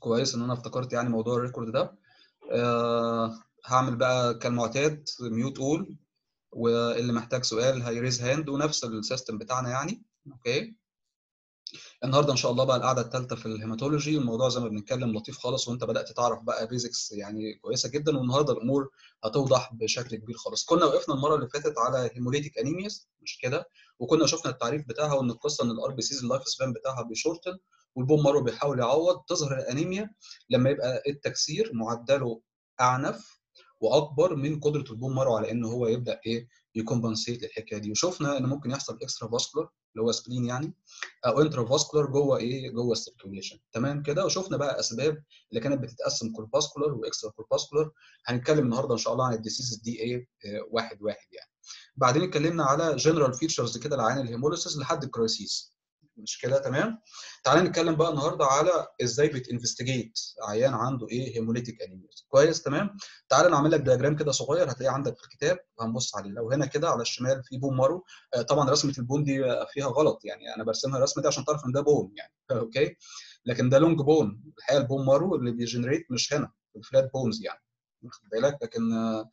كويس ان انا افتكرت يعني موضوع الريكورد ده آه هعمل بقى كالمعتاد ميوت اول واللي محتاج سؤال هيريز هاند ونفس السيستم بتاعنا يعني اوكي النهارده ان شاء الله بقى القعده الثالثه في الهيماتولوجي الموضوع زي ما بنتكلم لطيف خالص وانت بدات تعرف بقى بيزكس يعني كويسه جدا والنهارده الامور هتوضح بشكل كبير خالص كنا وقفنا المره اللي فاتت على هيموليتيك انيمياز مش كده وكنا شفنا التعريف بتاعها وان القصه ان الار بي سيز اللايف سبان بتاعها بيشورتن والبون مارو بيحاول يعوض تظهر الانيميا لما يبقى التكسير معدله اعنف واكبر من قدره البون مارو على ان هو يبدا ايه يكمبنسيت الحكايه دي وشفنا ان ممكن يحصل اكسترا فاسكولار اللي هو سبلين يعني او انترا فاسكولار جوه ايه جوه السيركيوليشن تمام كده وشفنا بقى اسباب اللي كانت بتتقسم كورباسكولار واكسترا كورباسكولار هنتكلم النهارده ان شاء الله عن الديسيز دي ايه واحد واحد يعني بعدين اتكلمنا على جنرال فيتشرز كده لعين الهيموليسيس لحد الكرايسيس مش كده تمام تعالى نتكلم بقى النهارده على ازاي بتنفستيجيت عيان عنده ايه هيموليتيك انيميز كويس تمام تعالى نعمل لك دياجرام كده صغير هتلاقيه عندك في الكتاب وهنبص عليه لو هنا كده على الشمال في بون مارو طبعا رسمه البون دي فيها غلط يعني انا برسمها الرسمه دي عشان تعرف ان ده بون يعني اوكي لكن ده لونج بون الحقيقه البون مارو اللي بيجنريت مش هنا الفلات بونز يعني واخد بالك لكن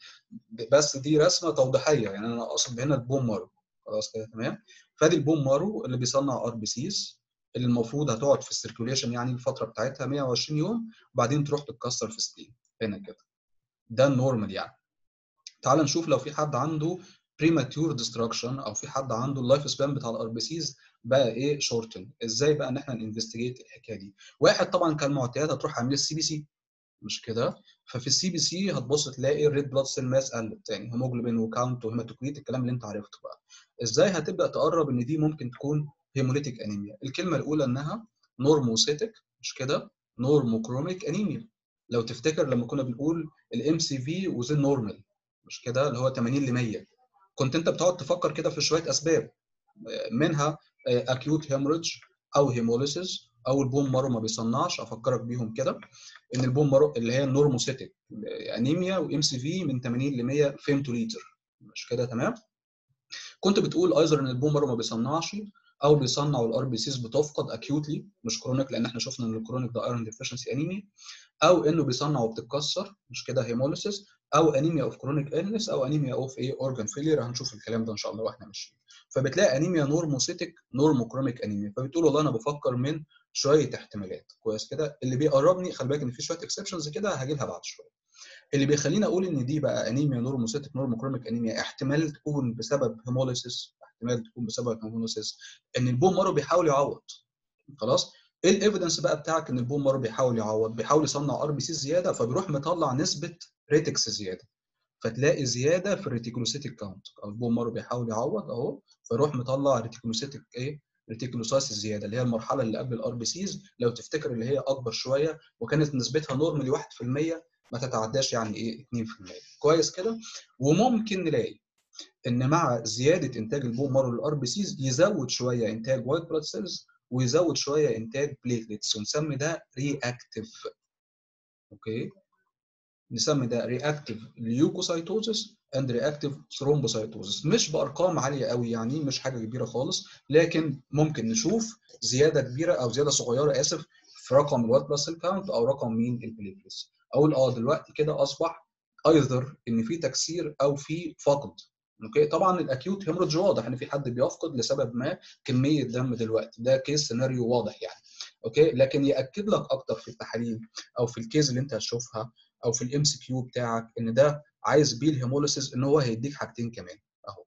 بس دي رسمه توضيحيه يعني انا اقصد هنا البون مارو خلاص كده تمام فادي البون مارو اللي بيصنع ار بي سيز اللي المفروض هتقعد في السيركيوليشن يعني الفتره بتاعتها 120 يوم وبعدين تروح تتكسر في سبلين هنا كده ده النورمال يعني تعال نشوف لو في حد عنده بريماتيور ديستراكشن او في حد عنده اللايف سبان بتاع الار بي سيز بقى ايه شورتن ازاي بقى ان احنا ننفستيجيت الحكايه دي واحد طبعا كالمعتاد هتروح عامل السي بي سي مش كده ففي السي بي سي هتبص تلاقي الريد بلاد سيل ماس قلت يعني هيموجلوبين وكاونت وهيماتوكريت الكلام اللي انت عرفته بقى ازاي هتبدا تقرب ان دي ممكن تكون هيموليتيك انيميا الكلمه الاولى انها نورموسيتك مش كده نورموكروميك انيميا لو تفتكر لما كنا بنقول الام سي في وزن نورمال مش كده اللي هو 80 ل 100 كنت انت بتقعد تفكر كده في شويه اسباب منها اكيوت هيموريدج او هيموليسيس او البون مارو ما بيصنعش افكرك بيهم كده ان البون مارو اللي هي النورموسيتك انيميا وام سي في من 80 ل 100 فيمتو لتر مش كده تمام كنت بتقول ايزر ان البون مارو ما بيصنعش او بيصنع والار بي سيز بتفقد اكيوتلي مش كرونيك لان احنا شفنا ان الكرونيك ده ايرون ديفيشنسي انيميا او انه بيصنع وبتتكسر مش كده هيموليسيس او انيميا اوف كرونيك النس او انيميا اوف ايه اورجان فيلير هنشوف الكلام ده ان شاء الله واحنا ماشيين فبتلاقي انيميا نورموسيتك نورموكروميك انيميا فبتقول والله انا بفكر من شويه احتمالات كويس كده اللي بيقربني خلي بالك ان في شويه اكسبشنز كده هاجي لها بعد شويه اللي بيخليني اقول ان دي بقى انيميا نورموسيتك نورموكروميك انيميا احتمال تكون بسبب هيموليسيس احتمال تكون بسبب هيموليسيس ان البون مارو بيحاول يعوض خلاص ايه الايفيدنس بقى بتاعك ان البون مارو بيحاول يعوض بيحاول يصنع ار بي سي زياده فبيروح مطلع نسبه ريتكس زياده فتلاقي زياده في الريتيكولوسيتيك كاونت او البون مارو بيحاول يعوض اهو فيروح مطلع ريتيكولوسيتيك ايه ريتيكولوسايس الزياده اللي هي المرحله اللي قبل الار بي سيز لو تفتكر اللي هي اكبر شويه وكانت نسبتها نورمالي 1% ما تتعداش يعني ايه 2% كويس كده وممكن نلاقي ان مع زياده انتاج البون مارو للار بي سيز يزود شويه انتاج وايت بلاد سيلز ويزود شويه انتاج بليتلتس ونسمي ده رياكتيف اوكي نسمي ده رياكتيف ليوكوسايتوزس اند رياكتيف ثرومبوسايتوزس مش بارقام عاليه قوي يعني مش حاجه كبيره خالص لكن ممكن نشوف زياده كبيره او زياده صغيره اسف في رقم الوايت بلاد سيل كاونت او رقم مين البليتلتس اقول اه دلوقتي كده اصبح ايذر ان في تكسير او في فقد اوكي طبعا الاكيوت هيموريدج واضح ان في حد بيفقد لسبب ما كميه دم دلوقتي ده كيس سيناريو واضح يعني اوكي لكن ياكد لك اكتر في التحاليل او في الكيز اللي انت هتشوفها او في الام سي كيو بتاعك ان ده عايز بيه الهيموليسيس ان هو هيديك حاجتين كمان اهو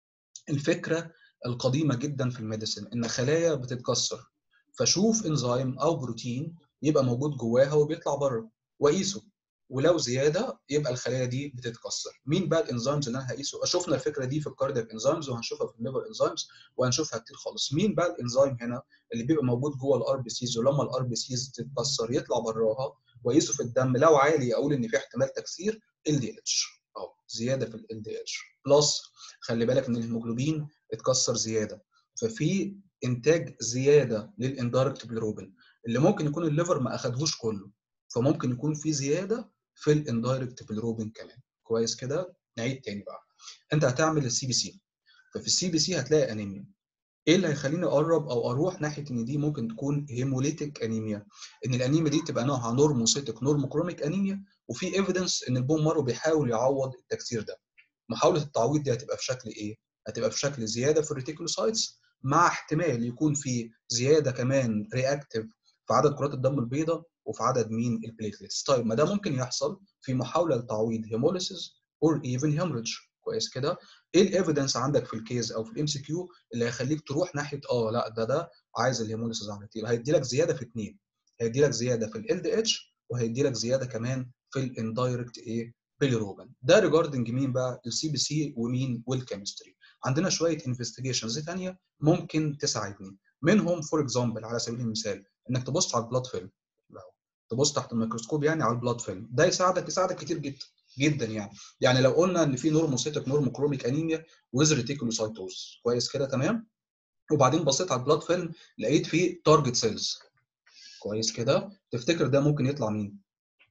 الفكره القديمه جدا في الميديسن ان خلايا بتتكسر فشوف انزيم او بروتين يبقى موجود جواها وبيطلع بره وقيسه ولو زياده يبقى الخلايا دي بتتكسر مين بقى الانزيمز اللي انا هقيسه شفنا الفكره دي في الكاردياك انزيمز وهنشوفها في الليفر انزيمز وهنشوفها كتير خالص مين بقى الانزيم هنا اللي بيبقى موجود جوه الار بي سيز ولما الار بي سيز تتكسر يطلع براها واقيسه في الدم لو عالي اقول ان في احتمال تكسير ال دي اتش اهو زياده في ال دي اتش بلس خلي بالك ان الهيموجلوبين اتكسر زياده ففي انتاج زياده للاندايركت بيلروبين اللي ممكن يكون الليفر ما اخدهوش كله فممكن يكون في زياده في الاندايركت بيلروبين كمان كويس كده نعيد تاني بقى انت هتعمل السي بي سي ففي السي بي سي هتلاقي انيميا ايه اللي هيخليني اقرب او اروح ناحيه ان دي ممكن تكون هيموليتيك انيميا ان الانيميا دي تبقى نوعها نورموسيتك نورموكروميك انيميا وفي ايفيدنس ان البون مارو بيحاول يعوض التكسير ده محاوله التعويض دي هتبقى في شكل ايه هتبقى في شكل زياده في الريتيكولوسايتس مع احتمال يكون في زياده كمان رياكتيف في عدد كرات الدم البيضاء وفي عدد مين البليتلتس طيب ما ده ممكن يحصل في محاوله لتعويض هيموليسيس اور ايفن هيموريدج كويس كده ايه الايفيدنس عندك في الكيس او في الام سي كيو اللي هيخليك تروح ناحيه اه لا ده ده عايز الهيموليسيس على طول هيدي لك زياده في اثنين هيدي لك زياده في ال دي اتش وهيدي لك زياده كمان في الاندايركت ايه بيليروبين ده ريجاردنج مين بقى السي بي سي ومين والكيمستري عندنا شويه انفستيجيشنز ثانيه ممكن تساعدني منهم فور اكزامبل على سبيل المثال انك تبص على البلاد فيلم تبص تحت الميكروسكوب يعني على البلاد فيلم ده يساعدك يساعدك كتير جدا جدا يعني يعني لو قلنا ان في نورموسيتك نورموكروميك انيميا ويز ريتيكولوسايتوز كويس كده تمام وبعدين بصيت على البلاد فيلم لقيت فيه تارجت سيلز كويس كده تفتكر ده ممكن يطلع مين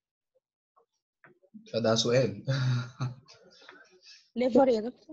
فده سؤال ليفر يا دكتور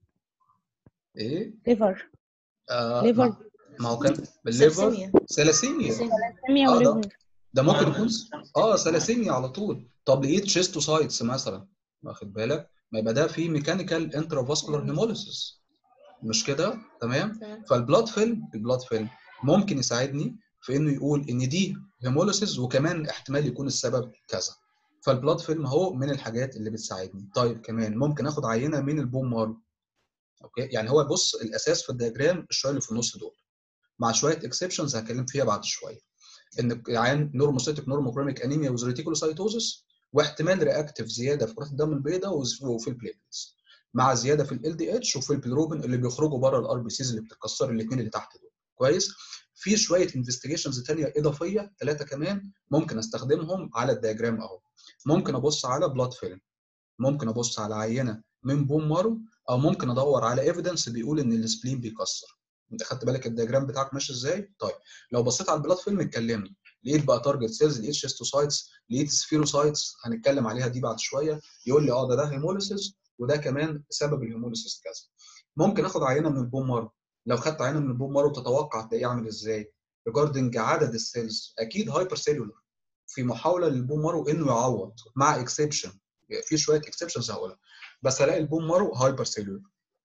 ايه ليفر آه ليفر. ما- ما هو كان بالليفر سلسيميا. سلاسيميا سيميا آه، ده- وليفر ده ممكن يكون اه سلاسيميا على طول طب لقيت شيستوسايتس مثلا واخد بالك ما يبقى ده في ميكانيكال انترافاسكولار هيموليسيس مش كده تمام تمام. فالبلاد فيلم البلاد فيلم ممكن يساعدني في انه يقول ان دي هيموليسيس وكمان احتمال يكون السبب كذا فالبلاد فيلم اهو من الحاجات اللي بتساعدني طيب كمان ممكن اخد عينه من البون مارو اوكي يعني هو بص الاساس في الدياجرام الشويه اللي في النص دول مع شويه اكسبشنز هتكلم فيها بعد شويه ان العيان نورموسيتك نورموكروميك انيميا وز ريتيكولوسايتوزس واحتمال رياكتيف زياده في كرات الدم البيضاء وز- وفي البليتلز مع زياده في ال دي اتش وفي البيلروبين اللي بيخرجوا بره الار بي سيز اللي بتتكسر الاثنين اللي تحت دول كويس في شويه انفستيجيشنز ثانيه اضافيه ثلاثه كمان ممكن استخدمهم على الدياجرام اهو ممكن ابص على بلاد فيلم ممكن ابص على عينه من بون مارو او ممكن ادور على ايفيدنس بيقول ان السبلين بيكسر انت خدت بالك الدياجرام بتاعك ماشي ازاي طيب لو بصيت على البلاد فيلم اتكلمنا لقيت بقى تارجت سيلز لقيت شيستوسايتس لقيت سفيروسايتس هنتكلم عليها دي بعد شويه يقول لي اه ده ده هيموليسيس وده كمان سبب الهيموليسيس كذا ممكن اخد عينه من البون مارو لو خدت عينه من البون مارو تتوقع تلاقيه عامل ازاي ريجاردنج عدد السيلز اكيد هايبر سيلولر في محاوله للبون مارو انه يعوض مع اكسبشن في شويه اكسبشنز هقولها بس هلاقي البون مارو هايبر سيلولر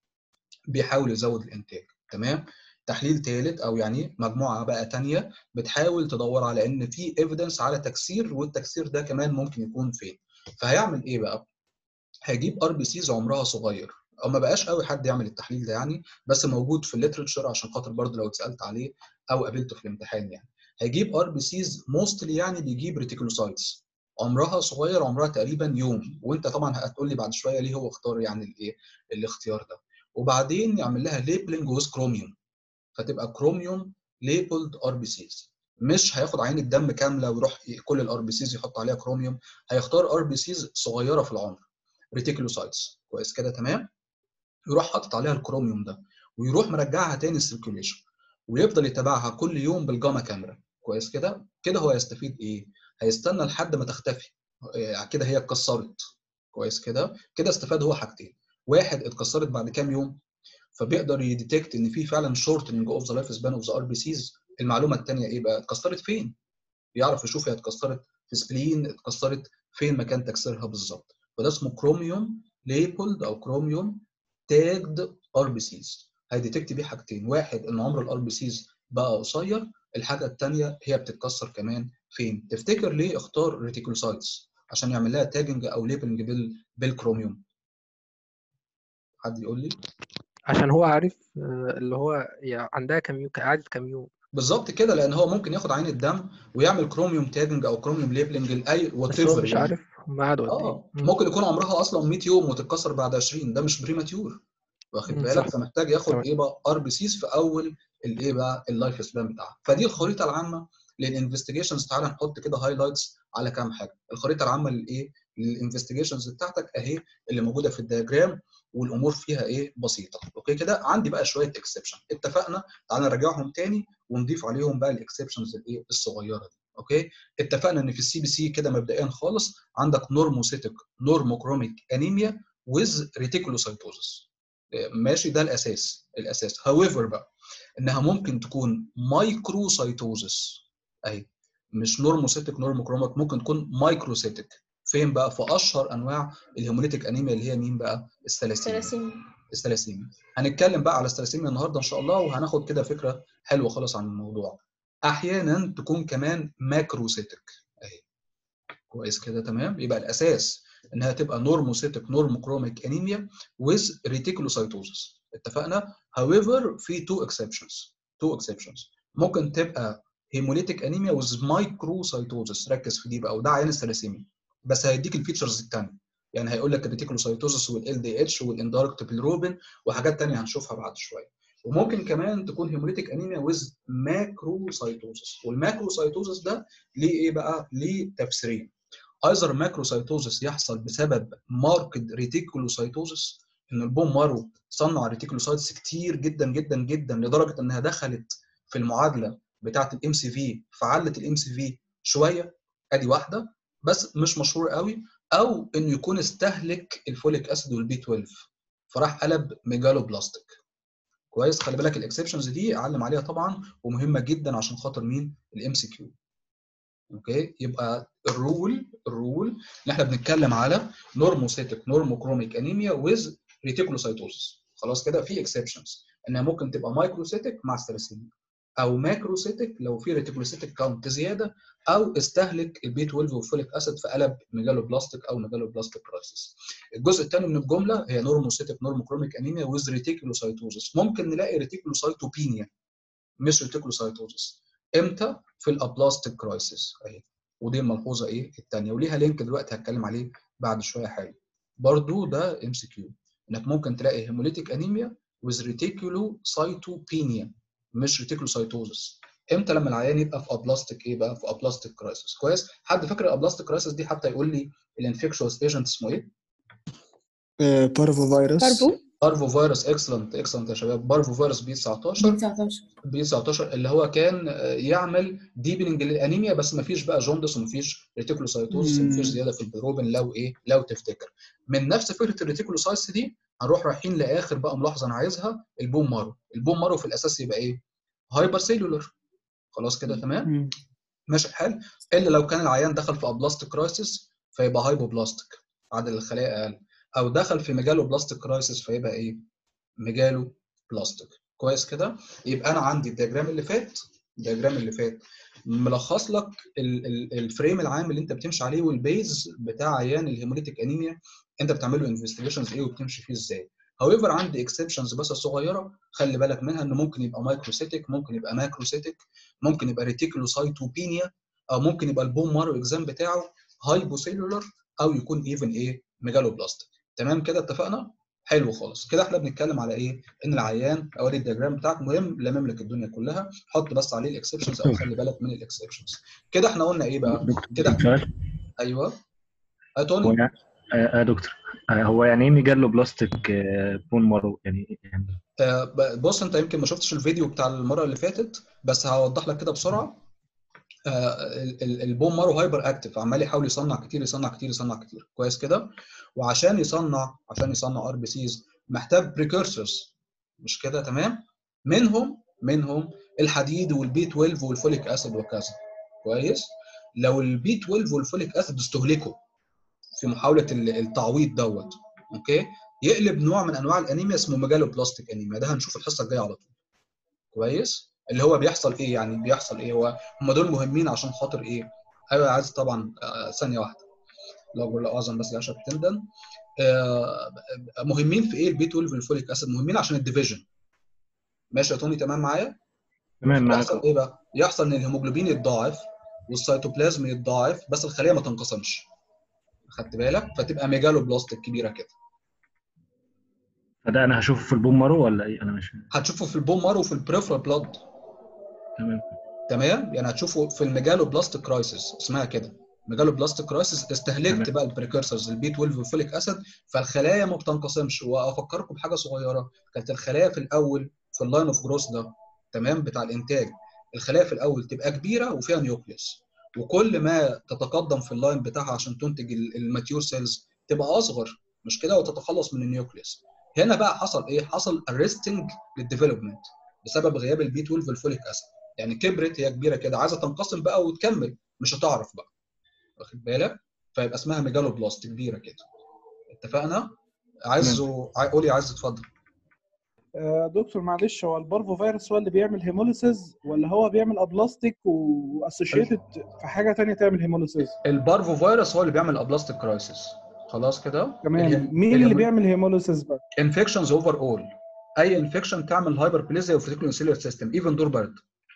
بيحاول يزود الانتاج تمام تحليل ثالث او يعني مجموعه بقى تانية بتحاول تدور على ان في ايفيدنس على تكسير والتكسير ده كمان ممكن يكون فين فهيعمل ايه بقى هيجيب ار بي سيز عمرها صغير او ما بقاش قوي حد يعمل التحليل ده يعني بس موجود في الليترشر عشان خاطر برضه لو اتسالت عليه او قابلته في الامتحان يعني هيجيب ار بي سيز موستلي يعني بيجيب ريتيكولوسايتس عمرها صغير عمرها تقريبا يوم وانت طبعا هتقول لي بعد شويه ليه هو اختار يعني الايه الاختيار ده وبعدين يعمل لها ليبلنج ويز كروميوم فتبقى كروميوم ليبلد ار بي سيز مش هياخد عينه دم كامله ويروح كل الار بي سيز يحط عليها كروميوم هيختار ار بي سيز صغيره في العمر ريتيكولوسايتس كويس كده تمام يروح حاطط عليها الكروميوم ده ويروح مرجعها تاني السيركيوليشن ويفضل يتابعها كل يوم بالجاما كاميرا كويس كده كده هو هيستفيد ايه هيستنى لحد ما تختفي آه، كده هي اتكسرت كويس كده كده استفاد هو حاجتين واحد اتكسرت بعد كام يوم فبيقدر يديتكت ان في فعلا شورتنج اوف ذا لايف سبان اوف ذا ار بي سيز المعلومه الثانيه ايه بقى اتكسرت فين يعرف يشوف هي اتكسرت في سبلين اتكسرت فين مكان تكسيرها بالظبط فده اسمه كروميوم ليبلد او كروميوم تاجد ار بي سيز هيديتكت بيه حاجتين واحد ان عمر الار بي سيز بقى قصير الحاجه الثانيه هي بتتكسر كمان فين تفتكر ليه اختار ريتيكولوسايتس عشان يعمل لها تاجنج او ليبلنج بال بالكروميوم حد يقول لي عشان هو عارف آه، اللي هو يعني عندها كام يوم قعدت كام يوم بالظبط كده لان هو ممكن ياخد عين الدم ويعمل كروميوم تاجنج او كروميوم ليبلنج لاي وات بس هو مش عارف هم قعدوا قد ايه اه مم. ممكن يكون عمرها اصلا 100 يوم وتتكسر بعد 20 ده مش بريماتيور واخد مم، بالك صح. فمحتاج ياخد تمام. ايه بقى ار بي سيز في اول الايه بقى اللايف سبان بتاعها فدي الخريطه العامه للانفستيجيشنز تعالى نحط كده هايلايتس على كام حاجه الخريطه العامه للايه للانفستيجيشنز بتاعتك اهي اللي موجوده في الدياجرام والامور فيها ايه بسيطه اوكي كده عندي بقى شويه اكسبشن اتفقنا تعالى نراجعهم تاني ونضيف عليهم بقى الاكسبشنز الايه الصغيره دي اوكي اتفقنا ان في السي بي سي كده مبدئيا خالص عندك نورموسيتك نورموكروميك انيميا ويز ريتيكولوسايتوزس ماشي ده الاساس الاساس هاويفر بقى انها ممكن تكون مايكروسايتوزس اهي مش نورموسيتك نورموكرومات ممكن تكون مايكروسيتك فين بقى في اشهر انواع الهيموليتيك انيميا اللي هي مين بقى الثلاسيميا ثلاثين الثلاسيميا هنتكلم بقى على الثلاسيميا النهارده ان شاء الله وهناخد كده فكره حلوه خالص عن الموضوع احيانا تكون كمان ماكروسيتك اهي كويس كده تمام يبقى الاساس انها تبقى نورموسيتك نورموكروميك انيميا with ريتيكولوسايتوزس اتفقنا however في تو exceptions تو exceptions ممكن تبقى هيموليتيك انيميا with مايكروسايتوزس ركز في دي بقى وده عيان الثلاسيميا بس هيديك الفيتشرز الثانيه يعني هيقول لك الريتيكولوسايتوزس والال دي اتش والانداركت بالروبين وحاجات ثانيه هنشوفها بعد شويه وممكن كمان تكون هيموليتيك انيميا with ماكروسايتوزس والماكروسايتوزس ده ليه ايه بقى؟ ليه تفسيرين ايزر ماكروسايتوزس يحصل بسبب ماركد ريتيكولوسايتوزس ان البون مارو صنع ريتيكولوسايتس كتير جدا جدا جدا لدرجه انها دخلت في المعادله بتاعه الام سي في فعلت الام سي في شويه ادي واحده بس مش مشهور قوي او انه يكون استهلك الفوليك اسيد والبي 12 فراح قلب ميجالو بلاستيك كويس خلي بالك الاكسبشنز دي اعلم عليها طبعا ومهمه جدا عشان خاطر مين الام سي كيو اوكي يبقى الرول الرول ان احنا بنتكلم على نورموسيتك نورموكروميك انيميا ويز ريتيكولوسايتوزس خلاص كده في اكسبشنز انها ممكن تبقى مايكروسيتك مع الثلاسيميا او ماكروسيتك لو في ريتيكولوسيتك كاونت زياده او استهلك البي 12 والفوليك اسيد فقلب ميجالو بلاستيك او ميجالو بلاستيك كرايسيس الجزء الثاني من الجمله هي نورموسيتك نورموكروميك انيميا ويز ريتيكولوسايتوزس ممكن نلاقي ريتيكولوسايتوبينيا مش ريتيكولوسايتوزس امتى في الابلاستيك كرايسيس اهي ودي الملحوظه ايه الثانيه وليها لينك دلوقتي هتكلم عليه بعد شويه حاجه برضو ده ام سي كيو انك ممكن تلاقي هيموليتيك انيميا ويز ريتيكولوسايتوبينيا مش ريتيكولوسايتوزس امتى لما العيان يبقى في ابلاستيك ايه بقى في ابلاستيك كرايسيس كويس حد فاكر الابلاستيك كرايسيس دي حتى يقول لي الانفكشوس ايجنت اسمه ايه بارفو فيروس باربو بارفو فيروس اكسلنت اكسلنت يا شباب بارفو فيروس بي 19 بي 19 بي 19 اللي هو كان يعمل ديبننج للانيميا بس ما فيش بقى جوندس وما فيش ريتيكولوسايتوزس وما فيش زياده في البيروبين لو ايه لو تفتكر من نفس فكره الريتيكولوسايتس دي هنروح رايحين لاخر بقى ملاحظه انا عايزها البون مارو البون مارو في الاساس يبقى ايه هايبر سيلولر خلاص كده تمام ماشي الحال الا لو كان العيان دخل في ابلاستيك كرايسيس فيبقى هايبوبلاستيك عدد الخلايا اقل او دخل في ميجالو بلاستيك كرايسيس فيبقى ايه ميجالو بلاستيك كويس كده يبقى انا عندي الدياجرام اللي فات الدياجرام اللي فات ملخص لك ال ال الفريم العام اللي انت بتمشي عليه والبيز بتاع عيان الهيموليتيك انيميا انت بتعمل له انفستيجيشنز ايه وبتمشي فيه ازاي هاويفر عندي اكسبشنز بس صغيره خلي بالك منها انه ممكن يبقى مايكروسيتك ممكن يبقى ماكروسيتك ممكن يبقى ريتيكولوسايتوبينيا او ممكن يبقى البون مارو اكزام بتاعه هايبوسيلولر او يكون ايفن ايه ميجالوبلاستيك تمام كده اتفقنا حلو خالص كده احنا بنتكلم على ايه ان العيان اوري الدياجرام بتاعك مهم لمم لك الدنيا كلها حط بس عليه الاكسبشنز او خلي بالك من الاكسبشنز كده احنا قلنا ايه بقى كده سؤال ايوه هو هتقول يعني آه آه دكتور آه هو يعني ايه ميجالو بلاستيك آه بون مارو يعني يعني آه، ب- بص انت يمكن ما شفتش الفيديو بتاع المره اللي فاتت بس هوضح لك كده بسرعه آه، ال- ال- البون مارو هايبر اكتف عمال يحاول يصنع كتير يصنع كتير يصنع كتير كويس كده وعشان يصنع عشان يصنع ار بي سيز محتاج بريكورسورز مش كده تمام منهم منهم الحديد والبي 12 والفوليك اسيد وكذا كويس لو البي 12 والفوليك اسيد استهلكوا في محاوله ال- التعويض دوت اوكي يقلب نوع من انواع الانيميا اسمه ميجالو بلاستيك انيميا ده هنشوف الحصه الجايه على طول كويس اللي هو بيحصل ايه يعني بيحصل ايه هو هم دول مهمين عشان خاطر ايه ايوه عايز طبعا آه، ثانيه واحده لو لا اعظم بس العشاء بتندن آه، مهمين في ايه البي 12 والفوليك اسيد مهمين عشان الديفيجن ماشي يا توني تمام معايا تمام معاك يحصل ايه بقى يحصل ان الهيموجلوبين يتضاعف والسيتوبلازم يتضاعف بس الخليه ما تنقسمش خدت بالك فتبقى ميجالو بلاستيك كبيره كده فده انا هشوفه في البون مارو ولا ايه انا مش فاهم هتشوفه في البون مارو وفي البريفرال بلاد تمام تمام يعني هتشوفه في الميجالو بلاستيك كرايسيس اسمها كده ميجالو بلاستيك كرايسيس استهلكت تمام. بقى البريكورسورز البي 12 والفوليك اسيد فالخلايا ما بتنقسمش وافكركم بحاجه صغيره كانت الخلايا في الاول في اللاين اوف جروث ده تمام بتاع الانتاج الخلايا في الاول تبقى كبيره وفيها نيوكليوس وكل ما تتقدم في اللاين بتاعها عشان تنتج ال- الماتيور سيلز تبقى اصغر مش كده وتتخلص من النيوكليوس هنا بقى حصل ايه حصل ارستنج للديفلوبمنت بسبب غياب البي 12 الفوليك اسيد يعني كبرت هي كبيره كده عايزه تنقسم بقى وتكمل مش هتعرف بقى واخد بالك فيبقى اسمها ميجالو بلاست كبيره كده اتفقنا عايزه عاي- قولي عايز اتفضل آه، دكتور معلش هو البارفو فيروس هو اللي بيعمل هيموليسيس ولا هو بيعمل ابلاستيك واسوشيتد في حاجه تانية تعمل هيموليسيس البارفو فيروس هو اللي بيعمل ابلاستيك كرايسيس خلاص كده تمام مين اللي بيعمل هيموليسيس بقى انفكشنز اوفر اول اي انفكشن تعمل هايبربليزيا وفيتيكولو سيلولار سيستم ايفن دور برد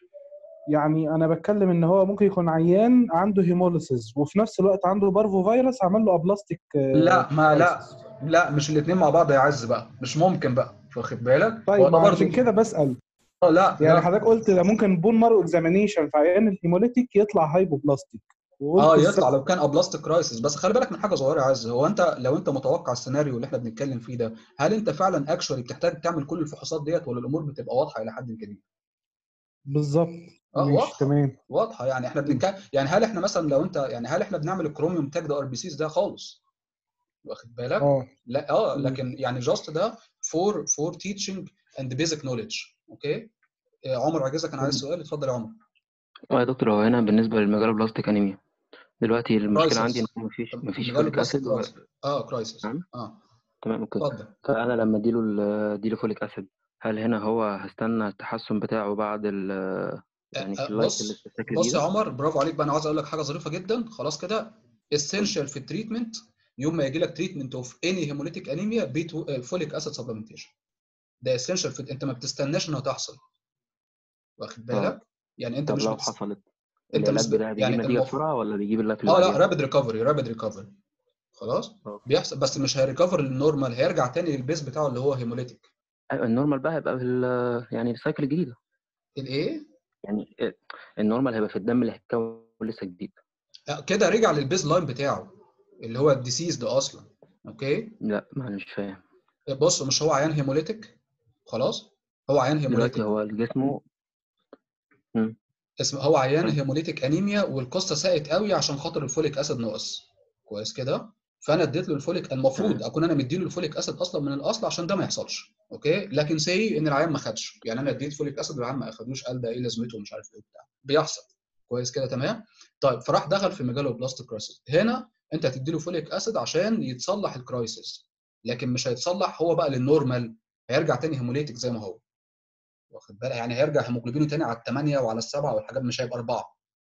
يعني انا بتكلم ان هو ممكن يكون عيان عنده هيموليسيس وفي نفس الوقت عنده بارفو فيروس عمل له ابلاستيك لا ما لا لا مش الاثنين مع بعض يا عز بقى مش ممكن بقى واخد بالك هو طيب ده ما برضه- عشان كده بسال اه لا يعني لا. حضرتك قلت ده ممكن بون مارو اكزامينيشن في عيان الهيموليتيك يطلع هايبوبلاستيك وقلت اه السبب- يطلع لو كان ابلاستيك كرايسيس بس خلي بالك من حاجه صغيره يا عز هو انت لو انت متوقع السيناريو اللي احنا بنتكلم فيه ده هل انت فعلا اكشولي بتحتاج تعمل كل الفحوصات ديت ولا الامور بتبقى واضحه الى حد كبير؟ بالظبط اه ماشي واضحه تمام واضحه يعني احنا بنتكلم يعني هل احنا مثلا لو انت يعني هل احنا بنعمل الكروميوم تاج ده ار بي سيز ده خالص واخد بالك؟ اه لا اه مم. لكن يعني جاست ده فور فور تيتشنج اند بيزك نوليدج اوكي آه، عمر عجيزه كان عايز سؤال اتفضل يا عمر اه يا دكتور هو هنا بالنسبة للمجال بلاستيك أنيميا دلوقتي المشكلة Crisis. عندي إن مفيش مفيش مجال فوليك بلاستيك أسيد و... كرايسيس اه كرايسيس نعم. اه تمام اوكي اتفضل فأنا لما أديله ال- أديله فوليك أسيد هل هنا هو هستنى التحسن بتاعه بعد ال يعني آه، في اللايف بص الاستهلاك بص يا الجديدة عمر برافو عليك بقى انا عاوز اقول لك حاجه ظريفه جدا خلاص كده essential في التريتمنت يوم ما يجي لك تريتمنت اوف اني هيموليتيك انيميا بي فوليك اسيد سبلمنتيشن ده essential في انت ما بتستناش انها تحصل واخد اه بالك يعني انت طب مش لو بتست... حصلت انت العلاج مش ب... بتاعي بيجيب يعني نتيجة المفروض بسرعة ولا بيجيب اللي اللي اه لا بعديها؟ رابيد ريكفري رابيد ريكفري خلاص اه بيحصل بس مش هيريكفر للنورمال هيرجع تاني للبيس بتاعه اللي هو هيموليتيك أيوة النورمال بقى هيبقى في ال- يعني السايكل الجديدة الايه يعني النورمال هيبقى في الدم اللي هيتكون لسه جديد آه، كده رجع للبيز لاين بتاعه اللي هو الديسيز ده اصلا اوكي لا ما أنا مش فاهم بص مش هو عيان هيموليتيك خلاص هو عيان دلوقتي هيموليتيك هو جسمه مم. اسم هو عيان طيب. هيموليتيك انيميا والقصه ساءت قوي عشان خاطر الفوليك اسيد ناقص كويس كده فانا اديت له الفوليك المفروض تمام. اكون انا مديله الفوليك اسيد اصلا من الاصل عشان ده ما يحصلش اوكي لكن سي ان العيان ما خدش يعني انا اديت فوليك اسيد والعيان ما اخدوش قال ده ايه لازمته ومش عارف ايه وبتاع بيحصل كويس كده تمام طيب فراح دخل في ميجالو بلاستيك كرايسيس هنا انت هتدي له فوليك اسيد عشان يتصلح الكرايسيس لكن مش هيتصلح هو بقى للنورمال هيرجع تاني هيموليتيك زي ما هو واخد بالك يعني هيرجع هيموجلوبينه تاني على الثمانيه وعلى السبعه والحاجات مش هيبقى اربعه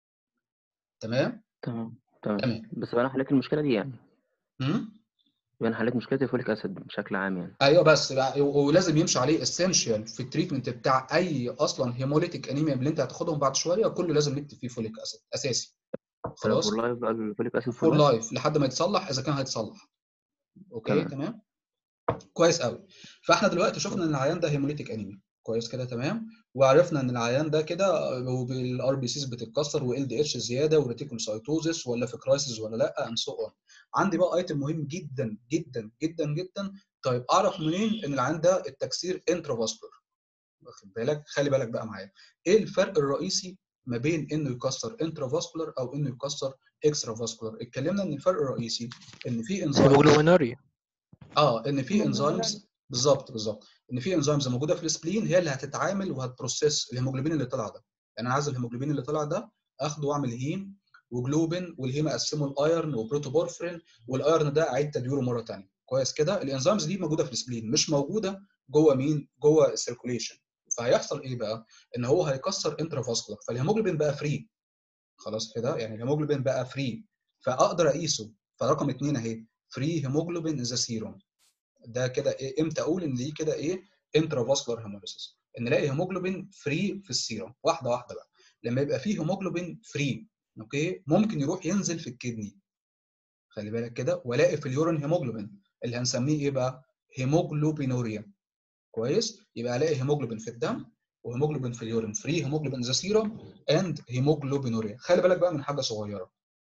تمام تمام تمام تمام بس يبقى انا حليت المشكله دي يعني امم يبقى انا حليت مشكله الفوليك اسيد بشكل عام يعني ايوه بس بقى- و- ولازم يمشي عليه اسينشال في التريتمنت بتاع اي اصلا هيموليتيك انيميا اللي انت هتاخدهم بعد شويه كله لازم نكتب فيه فوليك اسيد اساسي خلاص فور لايف بقى الفوليك اسيد فور لايف لحد ما يتصلح اذا كان هيتصلح اوكي تمام. تمام كويس قوي فاحنا دلوقتي شفنا ان العيان ده هيموليتيك انيميا كويس كده تمام وعرفنا ان العيان ده كده الار بي سيز بتتكسر وال دي اتش زياده وريتيكولوسايتوزس ولا في كرايسيس ولا لا ان سو اون عندي بقى ايتم مهم جدا جدا جدا جدا طيب اعرف منين ان العيان ده التكسير انترافاسكولار واخد بالك خلي بالك بقى معايا ايه الفرق الرئيسي ما بين انه يكسر انترافاسكولار او انه يكسر اكسترا فاسكولار اتكلمنا ان الفرق الرئيسي ان في انزيم هيموجلوبينوريا اه ان في هيموجلوبين انزيمز بالظبط بالظبط ان في انزيمز موجوده في السبلين هي اللي هتتعامل وهتبروسيس الهيموجلوبين اللي طلع ده يعني انا عايز الهيموجلوبين اللي طلع ده اخده واعمل هيم وجلوبين والهيم اقسمه الايرن وبروتوبورفرين والايرن ده اعيد تدويره مره ثانيه كويس كده الانزيمز دي موجوده في السبلين مش موجوده جوه مين جوه السيركوليشن فهيحصل ايه بقى ان هو هيكسر انترافاسكولار فالهيموجلوبين بقى فري خلاص كده يعني الهيموجلوبين بقى فري فاقدر اقيسه فرقم اثنين اهي فري هيموجلوبين ذا سيروم ده كده إيه امتى اقول ان دي كده ايه انترافاسكولار هيموليسيس ان الاقي هيموجلوبين فري في السيروم واحده واحده بقى لما يبقى فيه هيموجلوبين فري اوكي ممكن يروح ينزل في الكدني خلي بالك كده والاقي في اليورين هيموجلوبين اللي هنسميه ايه بقى هيموجلوبينوريا كويس يبقى الاقي هيموجلوبين في الدم وهيموجلوبين في اليورين فري هيموجلوبين ذا سيروم اند هيموجلوبينوريا خلي بالك بقى من حاجه صغيره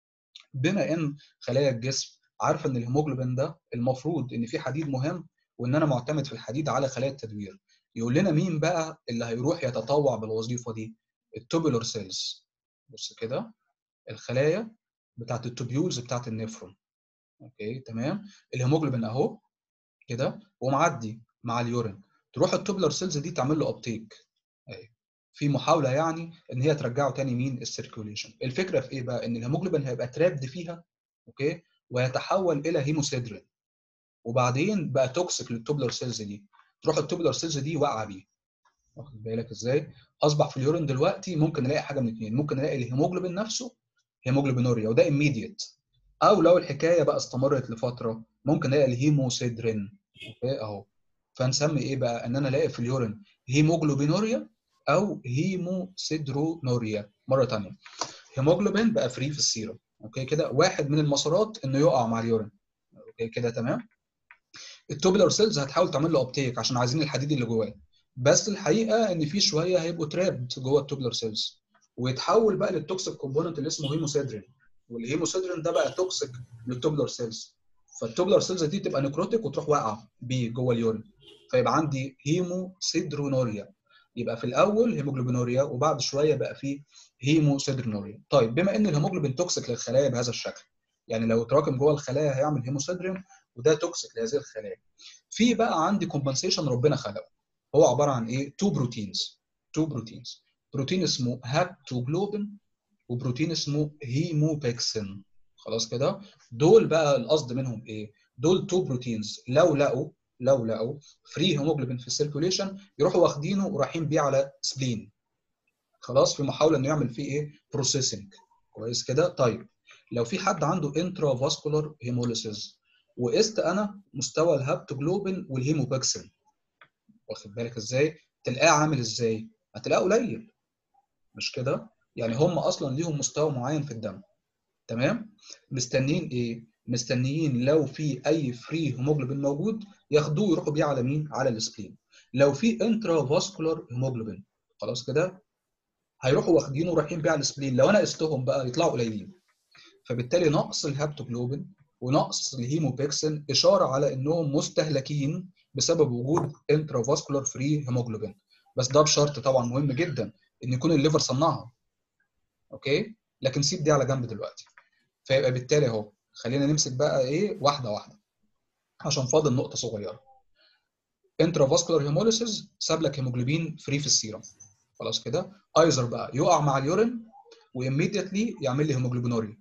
بما ان خلايا الجسم عارفه ان الهيموجلوبين ده المفروض ان في حديد مهم وان انا معتمد في الحديد على خلايا التدوير يقول لنا مين بقى اللي هيروح يتطوع بالوظيفه دي التوبولار سيلز بص كده الخلايا بتاعت التوبيولز بتاعت النفرون اوكي تمام الهيموجلوبين اهو كده ومعدي مع اليورين تروح التوبولار سيلز دي تعمل له ابتيك في محاوله يعني ان هي ترجعه تاني مين السيركيوليشن الفكره في ايه بقى ان الهيموجلوبين هيبقى ترابد فيها اوكي ويتحول الى هيموسيدرين وبعدين بقى توكسيك للتوبلر سيلز دي تروح التوبلر سيلز دي واقعه بيه واخد بالك ازاي اصبح في اليورين دلوقتي ممكن نلاقي حاجه من اثنين ممكن نلاقي الهيموجلوبين نفسه هيموجلوبينوريا وده immediate او لو الحكايه بقى استمرت لفتره ممكن نلاقي الهيموسيدرين اوكي اهو فنسمي ايه بقى ان انا الاقي في اليورين هيموجلوبينوريا او هيموسيدرونوريا مره ثانيه هيموجلوبين بقى فري في السيرم اوكي كده واحد من المسارات انه يقع مع اليورين اوكي كده تمام التوبلر سيلز هتحاول تعمل له ابتيك عشان عايزين الحديد اللي جواه بس الحقيقه ان في شويه هيبقوا ترابد جوه التوبلر سيلز ويتحول بقى للتوكسيك كومبوننت اللي اسمه هيموسيدرين والهيموسيدرين ده بقى توكسيك للتوبلر سيلز فالتوبلر سيلز دي تبقى نكروتيك وتروح واقعه بيه جوه اليورين فيبقى عندي هيموسيدرونوريا يبقى في الاول هيموجلوبينوريا وبعد شويه بقى في هيموسيدرينوريا طيب بما ان الهيموجلوبين توكسيك للخلايا بهذا الشكل يعني لو اتراكم جوه الخلايا هيعمل هيموسيدرين وده توكسيك لهذه الخلايا في بقى عندي كومبنسيشن ربنا خلقه هو عباره عن ايه تو بروتينز تو بروتينز بروتين اسمه هابتوجلوبين وبروتين اسمه هيموبيكسين خلاص كده دول بقى القصد منهم ايه دول تو بروتينز لو لقوا لو لقوا فري هيموجلوبين في السيركوليشن يروحوا واخدينه ورايحين بيه على سبلين خلاص في محاوله انه يعمل فيه ايه بروسيسنج كويس كده طيب لو في حد عنده انترا فاسكولار هيموليسيس وقست انا مستوى الهابتوجلوبين والهيموباكسين واخد بالك ازاي تلاقاه عامل ازاي هتلاقيه قليل مش كده يعني هم اصلا ليهم مستوى معين في الدم تمام مستنيين ايه مستنيين لو في اي فري هيموجلوبين موجود ياخدوه يروحوا بيه على مين على السبلين لو في انترا فاسكولار هيموجلوبين خلاص كده هيروحوا واخدينه ورايحين بيه على السبلين لو انا قستهم بقى يطلعوا قليلين فبالتالي نقص الهابتوجلوبين ونقص الهيموبيكسين اشاره على انهم مستهلكين بسبب وجود انترا فاسكولار فري هيموجلوبين بس ده بشرط طبعا مهم جدا ان يكون الليفر صنعها اوكي لكن سيب دي على جنب دلوقتي فيبقى بالتالي اهو خلينا نمسك بقى ايه واحده واحده عشان فاضل نقطه صغيره انترا فاسكولار هيموليسيس ساب لك هيموجلوبين فري في السيرم خلاص كده ايزر بقى يقع مع اليورين واميديتلي يعمل لي هيموجلوبينوريا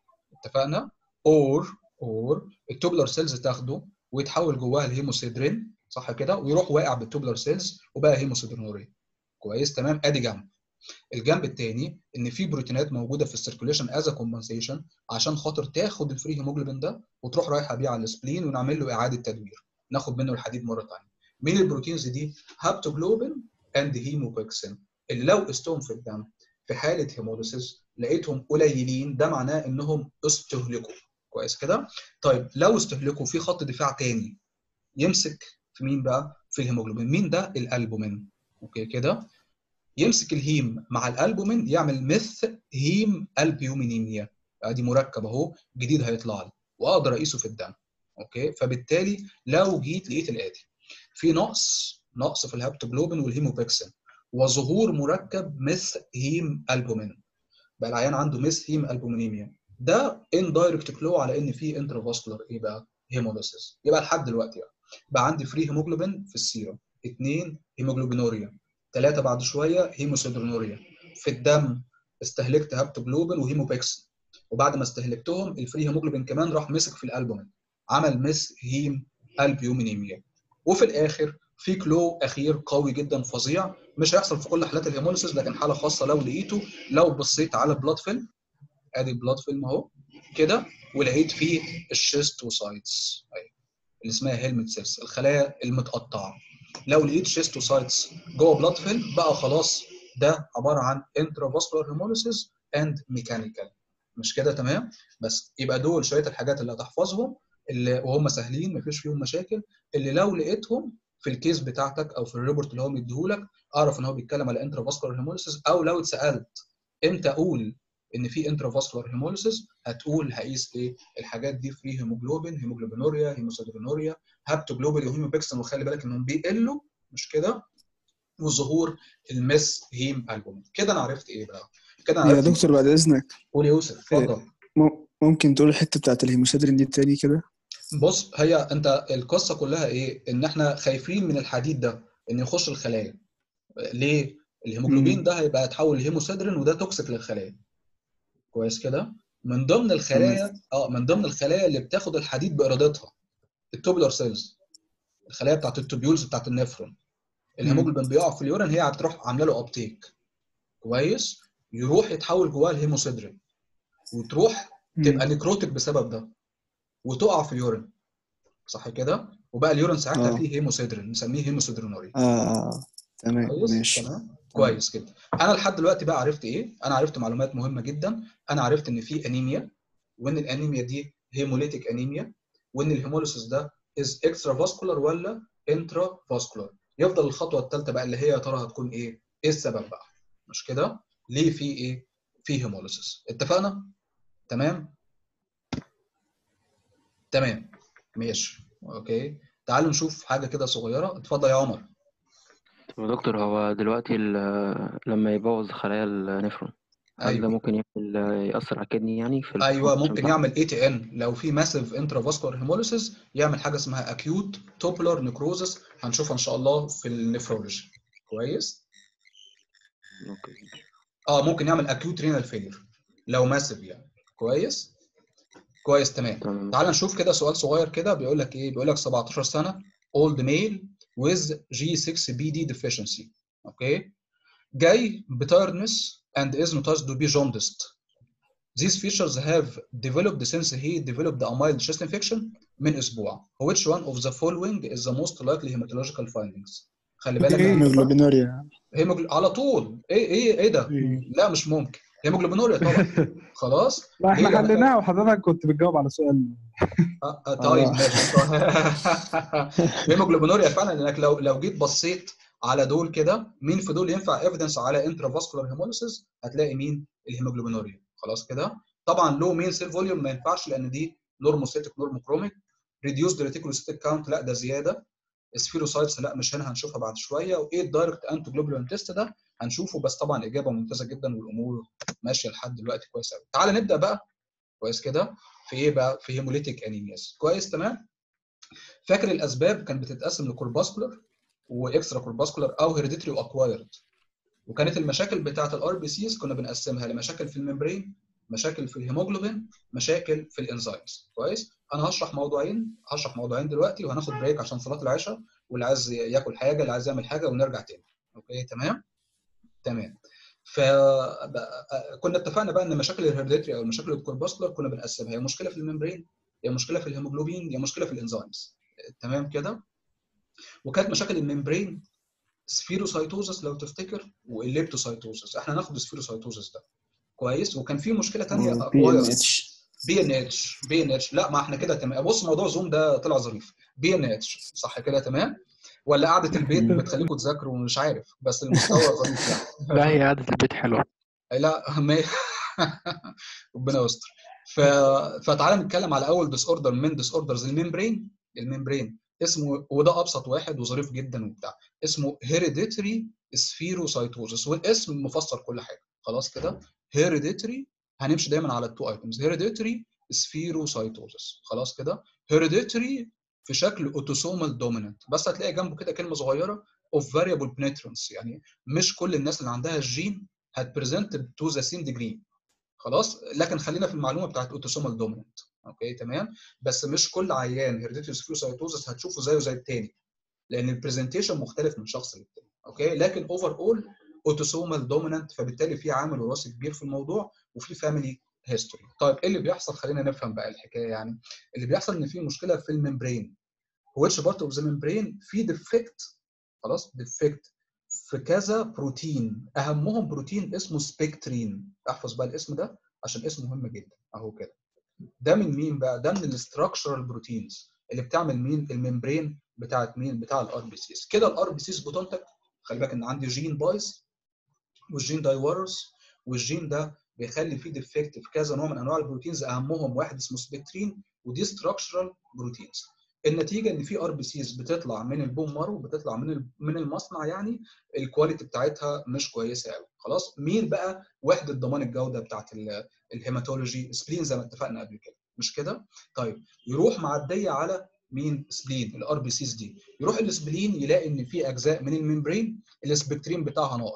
اتفقنا اور اور التوبلر سيلز تاخده ويتحول جواها الهيموسيدرين صح كده ويروح واقع بالتوبلر سيلز وبقى هيموسيدرينوريا كويس تمام ادي جنب الجنب الثاني ان في بروتينات موجوده في السيركوليشن از كومبنسيشن عشان خاطر تاخد الفري هيموجلوبين ده وتروح رايحه بيه على السبلين ونعمل له اعاده تدوير ناخد منه الحديد مره ثانيه مين البروتينز دي هابتوجلوبين اند هيموبيكسين اللي لو قستهم في الدم في حاله هيموليسيس لقيتهم قليلين ده معناه انهم استهلكوا كويس كده طيب لو استهلكوا في خط دفاع تاني يمسك في مين بقى في الهيموجلوبين مين ده الالبومين اوكي كده يمسك الهيم مع الالبومين يعمل مث هيم البيومينيميا ادي مركب اهو جديد هيطلع لي واقدر اقيسه في الدم اوكي فبالتالي لو جيت لقيت الاتي في نقص نقص في الهابتوجلوبين والهيموبيكسين وظهور مركب مث هيم البومين بقى العيان عنده مث هيم البومينيميا ده اندايركت كلو على ان في انترافاسكولار ايه بقى هيموليسيس يبقى لحد دلوقتي بقى, بقى عندي فري هيموجلوبين في السيرم اثنين هيموجلوبينوريا ثلاثه بعد شويه هيموسيدرونوريا في الدم استهلكت هابتوجلوبين وهيموبيكسين وبعد ما استهلكتهم الفري هيموجلوبين كمان راح مسك في الالبومين عمل مس هيم البيومينيميا وفي الاخر في كلو اخير قوي جدا فظيع مش هيحصل في كل حالات الهيموليسيس لكن حاله خاصه لو لقيته لو بصيت على البلاد فيلم ادي البلاد فيلم اهو كده ولقيت فيه الشيستوسايتس ايوه اللي اسمها هيلمت سيلز الخلايا المتقطعه لو لقيت شيستوسايتس جوه بلاد فيلم بقى خلاص ده عباره عن انترافاسكولار هيموليسيس اند ميكانيكال مش كده تمام بس يبقى دول شويه الحاجات اللي هتحفظهم اللي وهم سهلين مفيش فيهم مشاكل اللي لو لقيتهم في الكيس بتاعتك او في الريبورت اللي هو مديهولك اعرف ان هو بيتكلم على انترافاسكولار هيموليسيس او لو اتسالت امتى اقول ان في انترافاسكولار هيموليسيس هتقول هقيس ايه الحاجات دي فري هيموجلوبين هيموجلوبينوريا هيموسيدرينوريا هابتوجلوبين وهيموبيكسن وخلي بالك انهم بيقلوا مش كده وظهور المس هيم البوم كده انا عرفت ايه بقى كده انا يا عرفت دكتور بعد اذنك قول يا يوسف اتفضل م- ممكن تقول الحته بتاعت الهيموسيدرين دي تاني كده بص هي انت القصه كلها ايه ان احنا خايفين من الحديد ده ان يخش الخلايا ليه الهيموجلوبين مم. ده هيبقى يتحول لهيموسيدرين وده توكسيك للخلايا كويس كده من ضمن الخلايا اه من ضمن الخلايا اللي بتاخد الحديد بارادتها التوبولار سيلز الخلايا بتاعت التوبيولز بتاعت النفرون الهيموجلوبين بيقع في اليورين هي هتروح عامله له ابتيك كويس يروح يتحول جواه الهيموسيدرين وتروح تبقى نيكروتيك بسبب ده وتقع في اليورين صح كده وبقى اليورين ساعتها آه. فيه هيموسيدرين نسميه هيموسيدرينوري اه اه تمام كويس ماشي تمام كويس كده انا لحد دلوقتي بقى عرفت ايه انا عرفت معلومات مهمه جدا انا عرفت ان في انيميا وان الانيميا دي هيموليتيك انيميا وان الهيموليسيس ده از اكسترا فاسكولار ولا انترا فاسكولار يفضل الخطوه الثالثه بقى اللي هي يا ترى هتكون ايه ايه السبب بقى مش كده ليه في ايه في هيموليسيس اتفقنا تمام تمام ماشي اوكي تعالوا نشوف حاجه كده صغيره اتفضل يا عمر طب يا دكتور هو دلوقتي ال- لما يبوظ خلايا النفرون هل ده ايوه ممكن يعمل يأثر على الكدني يعني في ايوه الفانكشن ممكن بتاعته؟ يعمل اي تي ان لو في ماسيف انترافاسكولار هيموليسيس يعمل حاجه اسمها اكيوت توبولار نيكروزس هنشوفها ان شاء الله في النفرولوجي كويس اوكي اه ممكن يعمل اكيوت رينال فيلير لو ماسيف يعني كويس كويس تمام تمام تعال نشوف كده سؤال صغير كده بيقول لك ايه بيقول لك 17 سنه old male with G6PD deficiency اوكي جاي بتايرنس and is noticed to be jaundiced These features have developed since he developed a mild chest infection من اسبوع which one of the following is the most likely hematological findings خلي بالك يا مصطفى. هيموجلوبينوريا هيموجل... على طول ايه ايه ايه ده لا مش ممكن هيموجلوبينوريا طبعا خلاص لا احنا ليه بقى؟ حليناها وحضرتك كنت بتجاوب على سؤال آه، آه، طيب آه. ماشي هيموجلوبينوريا فعلا انك لو لو جيت بصيت على دول كده مين في دول ينفع ايفيدنس على انترافاسكولار هيموليسيس هتلاقي مين الهيموجلوبينوريا خلاص كده طبعا لو مين سيل فوليوم ما ينفعش لان دي نورموسيتك نورموكروميك ريديوسد ريتيكولوسيتك كاونت لا ده زياده سفيروسايتس لا مش هنا هنشوفها بعد شويه وايه الدايركت انتو جلوبولين تيست ده هنشوفه بس طبعا اجابه ممتازه جدا والامور ماشيه لحد دلوقتي كويس قوي تعال نبدا بقى كويس كده في ايه بقى في هيموليتيك انيمياس كويس تمام فاكر الاسباب كانت بتتقسم لكورباسكولار واكسترا كورباسكولار او هيريديتري واكوايرد وكانت المشاكل بتاعه الار بي سيز كنا بنقسمها لمشاكل في الممبرين مشاكل في الهيموجلوبين مشاكل في الانزيمز كويس انا هشرح موضوعين هشرح موضوعين دلوقتي وهناخد بريك عشان صلاه العشاء واللي عايز ياكل حاجه اللي عايز يعمل حاجه ونرجع تاني اوكي تمام تمام ف كنا اتفقنا بقى ان مشاكل الهيريديتري او المشاكل الكورباسكولار كنا بنقسمها يا مشكله في الممبرين يا مشكله في الهيموجلوبين يا مشكله في الانزيمز تمام كده وكانت مشاكل الممبرين سفيروسايتوزس لو تفتكر والليبتوسايتوزس احنا هناخد السفيروسايتوزس ده كويس وكان في مشكله ثانيه بي ان اكوايرد اتش بي ان اتش بي ان اتش لا ما احنا كده تمام بص موضوع زوم ده طلع ظريف بي ان اتش صح كده تمام ولا قعده البيت بتخليكم تذاكروا مش عارف بس المستوى ظريف يعني لا هي قعدة البيت حلوة لا ما ربنا يستر ف... فتعالى نتكلم على اول ديس اوردر من ديس اوردرز الممبرين الممبرين اسمه وده ابسط واحد وظريف جدا وبتاع اسمه هيريديتري سفيروسايتوزس والاسم مفسر كل حاجه خلاص كده هيريديتري هنمشي دايما على التو ايتمز هيريديتري سفيروسايتوزس خلاص كده هيريديتري في شكل اوتوسومال دوميننت بس هتلاقي جنبه كده كلمه صغيره اوف فاريبل بنترنس يعني مش كل الناس اللي عندها الجين هتبريزنت تو ذا سيم ديجري خلاص لكن خلينا في المعلومه بتاعت اوتوسومال دوميننت اوكي تمام بس مش كل عيان هيريديتري سفيروسايتوزس هتشوفه زيه زي التاني لان البرزنتيشن مختلف من شخص للتاني اوكي لكن اوفر اول اوتوسومال دوميننت فبالتالي في عامل وراثي كبير في الموضوع وفي فاميلي هيستوري طيب ايه اللي بيحصل خلينا نفهم بقى الحكايه يعني اللي بيحصل ان في مشكله في الممبرين which part of the membrane في ديفكت خلاص ديفكت في كذا بروتين اهمهم بروتين اسمه سبيكترين احفظ بقى الاسم ده عشان اسمه مهم جدا اهو كده ده من مين بقى ده من الاستراكشرال بروتينز اللي بتعمل مين الممبرين بتاعت مين بتاع الار بي سيز كده الار بي سيز بتنتج خلي بالك ان عندي جين بايظ والجين ده يورث والجين ده بيخلي فيه ديفكت في كذا نوع من انواع البروتينز اهمهم واحد اسمه سبيكترين ودي ستراكشرال بروتينز النتيجه ان في ار بي سيز بتطلع من البون مارو بتطلع من من المصنع يعني الكواليتي بتاعتها مش كويسه قوي خلاص مين بقى وحده ضمان الجوده بتاعت الهيماتولوجي سبلين زي ما اتفقنا قبل كده مش كده طيب يروح معديه على مين سبلين الار بي سيز دي يروح السبلين يلاقي ان في اجزاء من الممبرين السبكترين بتاعها ناقص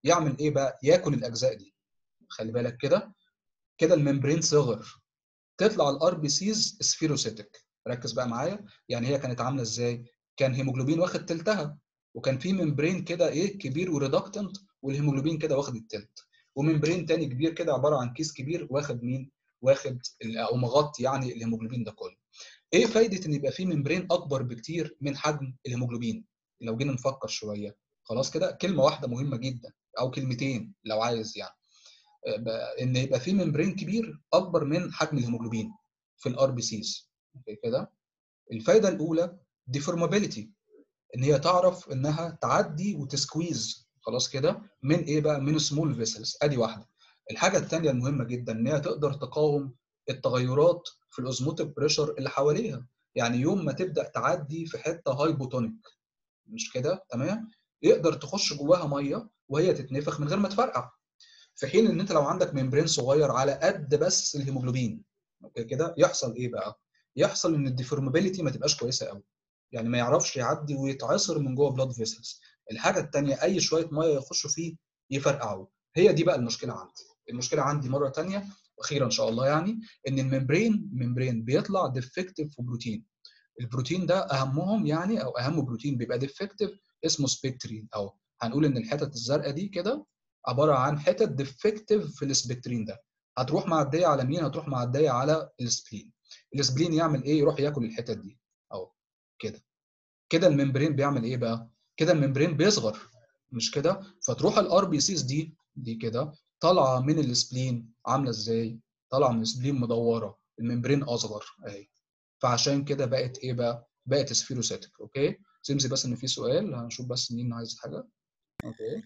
يعمل ايه بقى ياكل الاجزاء دي خلي بالك كده كده الممبرين صغر تطلع الار بي سيز سفيروسيتك ركز بقى معايا يعني هي كانت عامله ازاي كان هيموجلوبين واخد تلتها وكان في ممبرين كده ايه كبير وريدكتنت والهيموجلوبين كده واخد التلت وممبرين تاني كبير كده عباره عن كيس كبير واخد مين واخد او مغطي يعني الهيموجلوبين ده كله ايه فايده ان يبقى في ممبرين اكبر بكتير من حجم الهيموجلوبين لو جينا نفكر شويه خلاص كده كلمه واحده مهمه جدا او كلمتين لو عايز يعني ان يبقى في ممبرين كبير اكبر من حجم الهيموجلوبين في الار بي سيز كده الفايده الاولى ديفورمابيلتي ان هي تعرف انها تعدي وتسكويز خلاص كده من ايه بقى من سمول فيسلز ادي واحده الحاجه الثانيه المهمه جدا ان هي تقدر تقاوم التغيرات في الاوزموتيك بريشر اللي حواليها يعني يوم ما تبدا تعدي في حته هايبوتونيك مش كده تمام يقدر تخش جواها ميه وهي تتنفخ من غير ما تفرقع في حين ان انت لو عندك ممبرين صغير على قد بس الهيموجلوبين اوكي كده يحصل ايه بقى يحصل ان الديفورمابيلتي ما تبقاش كويسه قوي يعني ما يعرفش يعدي ويتعصر من جوه بلاد فيسلز الحاجه الثانيه اي شويه ميه يخشوا فيه يفرقعوا هي دي بقى المشكله عندي المشكله عندي مره ثانيه اخيرا ان شاء الله يعني ان الممبرين ممبرين بيطلع ديفكتيف في بروتين البروتين ده اهمهم يعني او اهم بروتين بيبقى ديفكتيف اسمه سبكترين او هنقول ان الحتت الزرقاء دي كده عباره عن حتت ديفكتيف في السبكترين ده هتروح معديه على مين هتروح معديه على السبلين السبلين يعمل ايه يروح ياكل الحتت دي اهو كده كده الممبرين بيعمل ايه بقى كده الممبرين بيصغر مش كده فتروح الار بي سيز دي دي كده طالعه من السبلين عامله ازاي طالعه من السبلين مدوره الممبرين اصغر اهي فعشان كده بقت ايه بقى بقت سفيروسيتك اوكي سيمسي بس ان في سؤال هنشوف بس مين عايز حاجه اوكي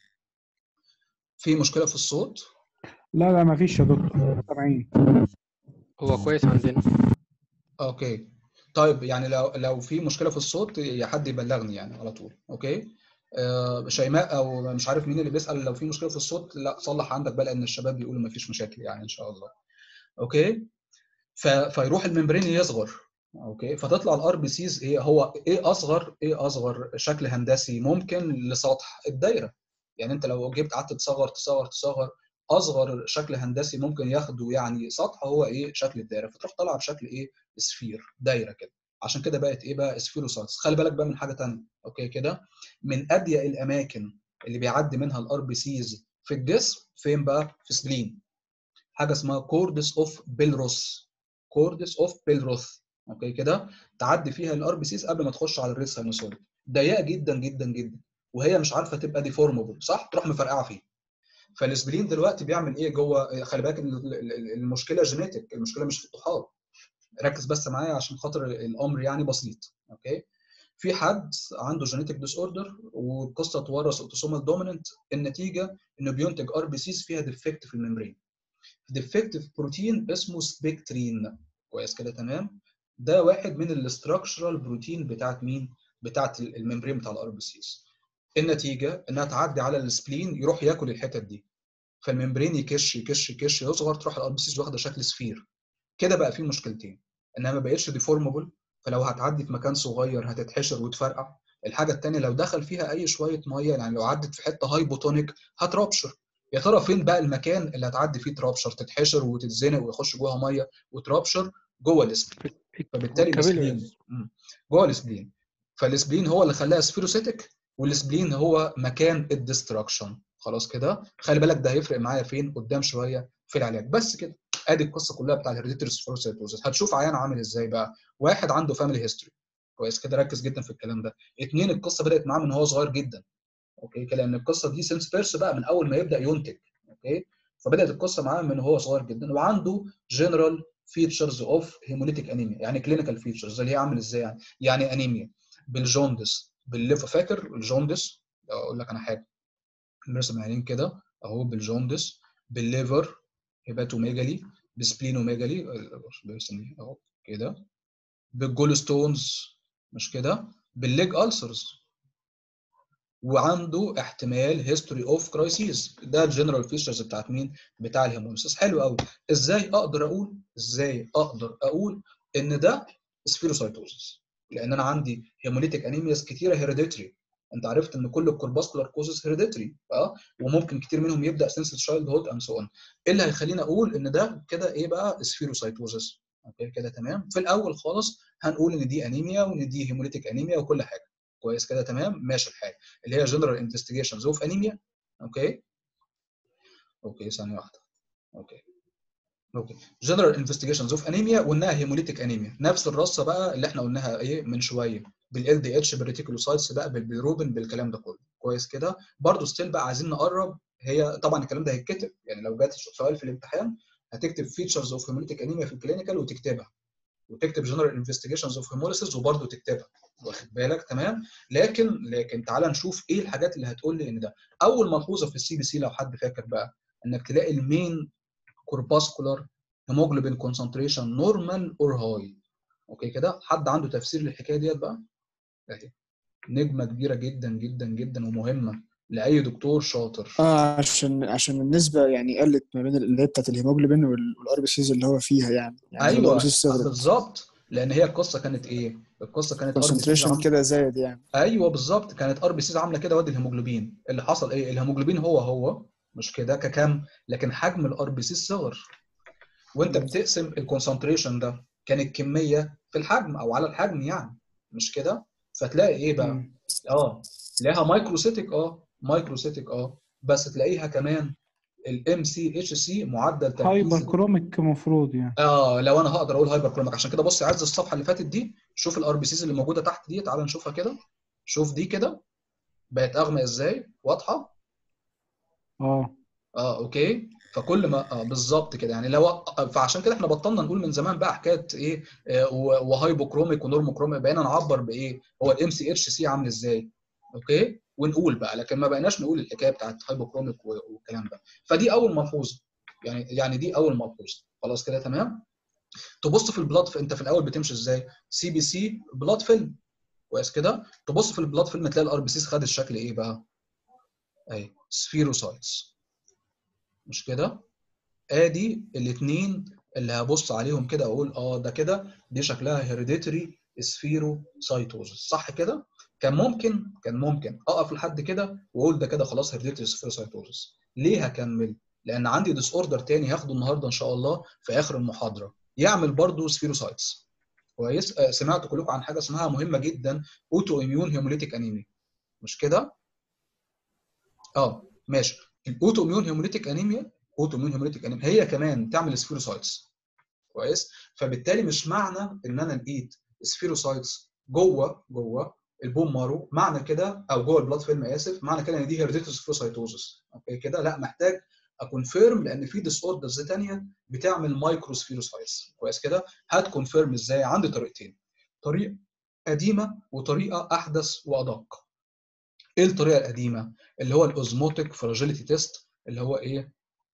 في مشكله في الصوت لا لا ما فيش يا دكتور سامعين هو كويس عندنا اوكي طيب يعني لو لو في مشكله في الصوت يا حد يبلغني يعني على طول اوكي آه شيماء او مش عارف مين اللي بيسال لو في مشكله في الصوت لا صلح عندك بقى لان الشباب بيقولوا ما فيش مشاكل يعني ان شاء الله اوكي ف... فيروح الممبرين يصغر اوكي فتطلع الار بي سيز هي هو ايه اصغر ايه اصغر شكل هندسي ممكن لسطح الدايره يعني انت لو جبت قعدت تصغر تصغر تصغر اصغر شكل هندسي ممكن ياخده يعني سطح هو ايه شكل الدايره فتروح طالعه بشكل ايه سفير دايره كده عشان كده بقت ايه بقى سفيروسايتس خلي بالك بقى من حاجه ثانيه اوكي كده من اضيق الاماكن اللي بيعدي منها الار بي سيز في الجسم فين بقى في سبلين حاجه اسمها كوردس اوف بيلروس كوردس اوف بيلروث اوكي كده تعدي فيها الار بي سيز قبل ما تخش على الريس ساينوسويد ضيقه جدا جدا جدا وهي مش عارفه تبقى ديفورمبل صح تروح مفرقعه فيه فالاسبرين دلوقتي بيعمل ايه جوه خلي بالك المشكله جينيتك المشكله مش في الطحال ركز بس معايا عشان خاطر الامر يعني بسيط اوكي في حد عنده جينيتك ديس اوردر والقصه تورث اوتوسومال دوميننت النتيجه انه بينتج ار بي سيز فيها ديفكت في الممبرين ديفكت في بروتين اسمه سبكترين كويس كده تمام ده واحد من الاستراكشرال بروتين بتاعت مين بتاعت الممبرين بتاع الار بي سيز النتيجه انها تعدي على السبلين يروح ياكل الحتت دي فالممبرين يكش يكش يكش يصغر تروح الار بي سيز واخده شكل سفير كده بقى في مشكلتين انها ما بقتش ديفورمبل فلو هتعدي في مكان صغير هتتحشر وتفرقع الحاجه الثانيه لو دخل فيها اي شويه ميه يعني لو عدت في حته هايبوتونيك هترابشر يا ترى فين بقى المكان اللي هتعدي فيه ترابشر تتحشر وتتزنق ويخش جواها ميه وترابشر جوه الاسبلين فبالتالي الاسبلين جوه الاسبلين فالاسبلين هو اللي خلاها سفيروسيتك والاسبلين هو مكان الديستراكشن خلاص كده خلي بالك ده هيفرق معايا فين قدام شويه في العلاج بس كده ادي القصه كلها بتاع الهيريديتري سفيروسيتوزس هتشوف عيان عامل ازاي بقى واحد عنده فاميلي هيستوري كويس كده ركز جدا في الكلام ده اثنين القصه بدات معاه من هو صغير جدا اوكي كده لان القصه دي سينس بيرس بقى من اول ما يبدا ينتج اوكي فبدات القصه معاه من هو صغير جدا وعنده جنرال فيتشرز اوف هيموليتيك انيميا يعني كلينيكال فيتشرز اللي هي عامل ازاي يعني يعني انيميا بالجوندس بالليفر فاكر الجوندس اقول لك انا حاجه نرسم عينين كده اهو بالجوندس بالليفر هيباتوميجالي بسبلينوميجالي برسم اهو كده بالجول ستونز مش كده بالليج ألسرز وعنده احتمال هيستوري اوف كرايسيس ده الجنرال فيشرز بتاعت مين بتاع الهيموليسيس حلو قوي ازاي اقدر اقول ازاي اقدر اقول ان ده سفيروسايتوزس لان انا عندي هيموليتيك انيمياس كتيره هيريديتري انت عرفت ان كل الكورباسكولار كوزز هيريديتري اه وممكن كتير منهم يبدا سنس تشايلد هود اند سو اون ايه اللي هيخليني اقول ان ده كده ايه بقى سفيروسايتوزس اوكي كده تمام في الاول خالص هنقول ان دي انيميا وان دي هيموليتيك انيميا وكل حاجه كويس كده تمام ماشي الحال اللي هي جنرال انفستيجيشنز اوف انيميا اوكي اوكي ثانيه واحده اوكي اوكي جنرال انفستيجيشنز اوف انيميا وانها هيموليتيك انيميا نفس الرصه بقى اللي احنا قلناها ايه من شويه بالال دي اتش بالريتيكولوسايتس بقى بالبيروبين بالكلام ده كله كويس كده برضه ستيل بقى عايزين نقرب هي طبعا الكلام ده هيتكتب يعني لو جات سؤال في الامتحان هتكتب فيتشرز اوف هيموليتيك انيميا في الكلينيكال وتكتبها وتكتب جنرال انفستيجيشنز اوف هيموليسيس وبرضه تكتبها واخد بالك تمام لكن لكن تعالى نشوف ايه الحاجات اللي هتقول لي ان ده اول ملحوظه في السي بي سي لو حد فاكر بقى انك تلاقي المين كورباسكولار هيموجلوبين كونسنتريشن نورمال اور هاي اوكي كده حد عنده تفسير للحكايه ديت بقى اهي نجمه كبيره جدا جدا جدا ومهمه لاي دكتور شاطر اه عشان عشان النسبه يعني قلت ما بين اللي هي بتاعت الهيموجلوبين والار بي سيز اللي هو فيها يعني يعني ايوه الار بي سيز صغرت بالظبط لان هي القصه كانت ايه؟ القصه كانت RBCs كونسنتريشن عاملة- كده زايد يعني ايوه بالظبط كانت ار بي سيز عامله كده وادي الهيموجلوبين اللي حصل ايه؟ الهيموجلوبين هو هو مش كده ككم لكن حجم الار بي سيز صغر وانت بتقسم الكونسنتريشن ده كان الكميه في الحجم او على الحجم يعني مش كده؟ فتلاقي ايه بقى؟ مم. اه تلاقيها مايكروسيتك اه مايكروسيتك اه بس تلاقيها كمان الام سي اتش سي معدل تركيز هايبر كروميك المفروض يعني اه لو انا هقدر اقول هايبر كروميك عشان كده بص عايز الصفحه اللي فاتت دي شوف الار بي سيز اللي موجوده تحت دي تعال نشوفها كده شوف دي كده بقت اغمق ازاي واضحه اه اه اوكي فكل ما اه بالظبط كده يعني لو فعشان كده احنا بطلنا نقول من زمان بقى حكايه ايه آه و- وهايبوكروميك ونورموكروميك بقينا نعبر بايه هو الام سي اتش سي عامل ازاي اوكي ونقول بقى لكن ما بقيناش نقول الحكايه بتاعت هايبوكروميك و- والكلام ده فدي اول ملحوظه يعني يعني دي اول ملحوظه خلاص كده تمام تبص في البلاد انت في الاول بتمشي ازاي سي بي سي بلاد فيلم كويس كده تبص في البلاد فيلم تلاقي الار بي سيز خد الشكل ايه بقى اهي سفيروسايتس مش كده ادي الاثنين اللي هبص عليهم كده اقول اه ده كده دي شكلها هيريديتري سفيروسايتوزس صح كده كان ممكن كان ممكن اقف لحد كده واقول ده كده خلاص هيريديتري سفيروسايتوزس ليه هكمل لان عندي ديس اوردر تاني هاخده النهارده ان شاء الله في اخر المحاضره يعمل برضه سفيروسايتس كويس آه سمعت كلكم عن حاجه اسمها مهمه جدا اوتو اميون هيموليتيك انيميا مش كده اه ماشي الاوتو اميون هيموليتيك انيميا اوتو اميون هيموليتيك انيميا هي كمان تعمل سفيروسايتس كويس فبالتالي مش معنى ان انا لقيت سفيروسايتس جوه جوه البون مارو معنى كده او جوه البلاد فيلم اسف معنى كده ان دي هيريديتري سفيروسايتوزس اوكي كده لا محتاج اكونفيرم لان في ديس اوردرز ثانيه بتعمل مايكرو سفيروسايتس كويس كده هتكونفيرم ازاي عندي طريقتين طريقه قديمه وطريقه احدث وادق ايه الطريقه القديمه اللي هو الاوزموتيك فراجيليتي تيست اللي هو ايه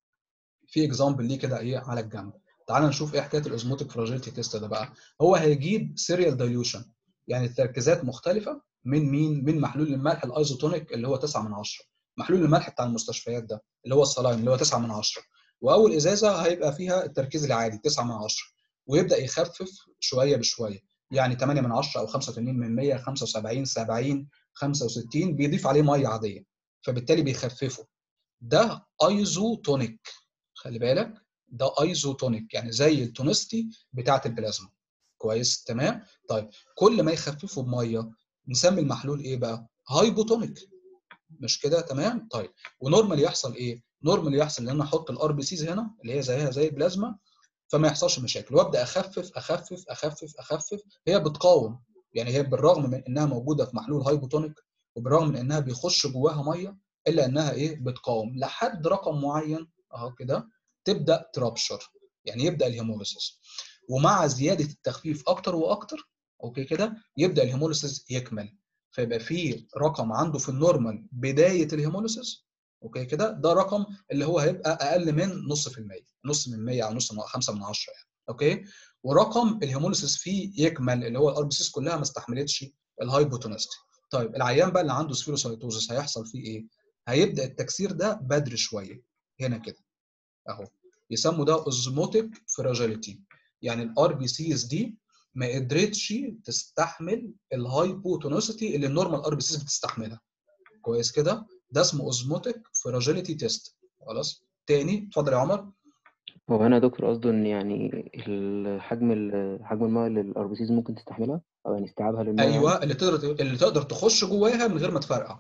في اكزامبل ليه كده ايه على الجنب تعال نشوف ايه حكايه الاوزموتيك فراجيليتي تيست ده بقى هو هيجيب سيريال دايلوشن يعني تركيزات مختلفه من مين من محلول الملح الايزوتونيك اللي هو 9 من 10 محلول الملح بتاع المستشفيات ده اللي هو الصلاين اللي هو 9 من 10 واول ازازه هيبقى فيها التركيز العادي 9 من 10 ويبدا يخفف شويه بشويه يعني 8 من 10 او 85 من 100 75 70 65 بيضيف عليه ميه عاديه فبالتالي بيخففه ده ايزوتونيك خلي بالك ده ايزوتونيك يعني زي التونستي بتاعه البلازما كويس تمام طيب كل ما يخففه بميه نسمي المحلول ايه بقى هايبوتونيك مش كده تمام طيب ونورمال يحصل ايه نورمال يحصل ان انا احط الار بي سيز هنا اللي هي زيها زي البلازما فما يحصلش مشاكل وابدا اخفف اخفف اخفف اخفف هي بتقاوم يعني هي بالرغم من انها موجوده في محلول هايبوتونيك وبالرغم من انها بيخش جواها ميه الا انها ايه بتقاوم لحد رقم معين اهو كده تبدا ترابشر يعني يبدا الهيموليسيس ومع زياده التخفيف اكتر واكتر اوكي كده يبدا الهيموليسيس يكمل فيبقى في رقم عنده في النورمال بدايه الهيموليسيس اوكي كده ده رقم اللي هو هيبقى اقل من نص في المية نص من 100 او نص من 5 من 10 يعني اوكي ورقم الهيموليسيس فيه يكمل اللي هو الار بي سيس كلها ما استحملتش الهايبوتونستي طيب العيان بقى اللي عنده سفيروسايتوزس هيحصل فيه ايه هيبدا التكسير ده بدري شويه هنا كده اهو يسموا ده اوزموتيك فراجيليتي يعني الار بي سيز دي ما قدرتش تستحمل الهايبوتونوسيتي اللي النورمال ار بي سيز بتستحملها كويس كده ده اسمه اوزموتيك فراجيليتي تيست خلاص تاني اتفضل يا عمر هو هنا يا دكتور قصده ان يعني الحجم ال- حجم الماء اللي الار بي سيز ممكن تستحملها او يعني استيعابها للماء يعني ايوه اللي تقدر اللي تقدر تخش جواها من غير ما تفرقع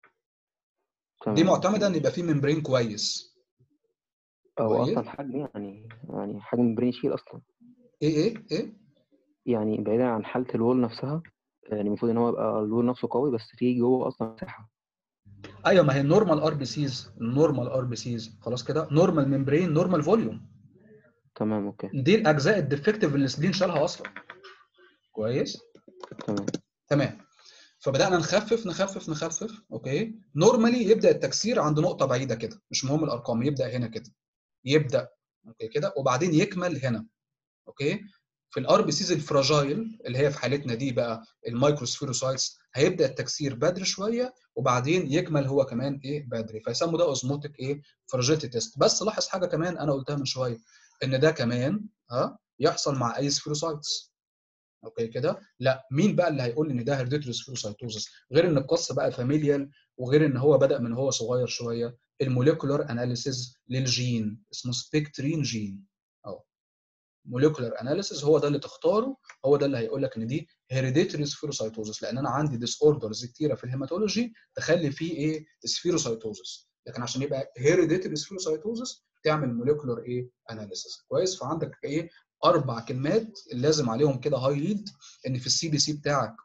دي تمام معتمده ان يبقى في ممبرين كويس او كويس. اصلا الحجم يعني يعني حجم البرين يشيل اصلا ايه ايه ايه يعني بعيدا عن حالة الوول نفسها يعني المفروض ان هو يبقى الوول نفسه قوي بس في جوه اصلا مساحة ايوه ما هي النورمال ار بي سيز النورمال ار بي سيز خلاص كده نورمال ممبرين نورمال فوليوم تمام اوكي دي الاجزاء الديفكتيف اللي السبلين شالها اصلا كويس تمام تمام فبدانا نخفف نخفف نخفف اوكي نورمالي يبدا التكسير عند نقطه بعيده كده مش مهم الارقام يبدا هنا كده يبدا اوكي كده وبعدين يكمل هنا اوكي في الار بي سيز الفراجايل اللي هي في حالتنا دي بقى المايكروسفيروسايتس هيبدا التكسير بدري شويه وبعدين يكمل هو كمان ايه بدري فيسموا ده اوزموتيك ايه فراجيلتي تيست بس لاحظ حاجه كمان انا قلتها من شويه ان ده كمان ها يحصل مع اي سفيروسايتس اوكي كده لا مين بقى اللي هيقول ان ده هيرديتري سفيروسايتوزس غير ان القصه بقى فاميليال وغير ان هو بدا من هو صغير شويه الموليكولار اناليسيز للجين اسمه سبيكترين جين اهو موليكولار اناليسيز هو ده اللي تختاره هو ده اللي هيقول لك ان دي هيريديتري سفيروسايتوزس لان انا عندي ديس اوردرز كتيره في الهيماتولوجي تخلي فيه ايه سفيروسايتوزس لكن عشان يبقى هيريديتري سفيروسايتوزس تعمل موليكولار ايه اناليسيز كويس فعندك ايه اربع كلمات لازم عليهم كده هاي ليد ان في السي بي سي بتاعك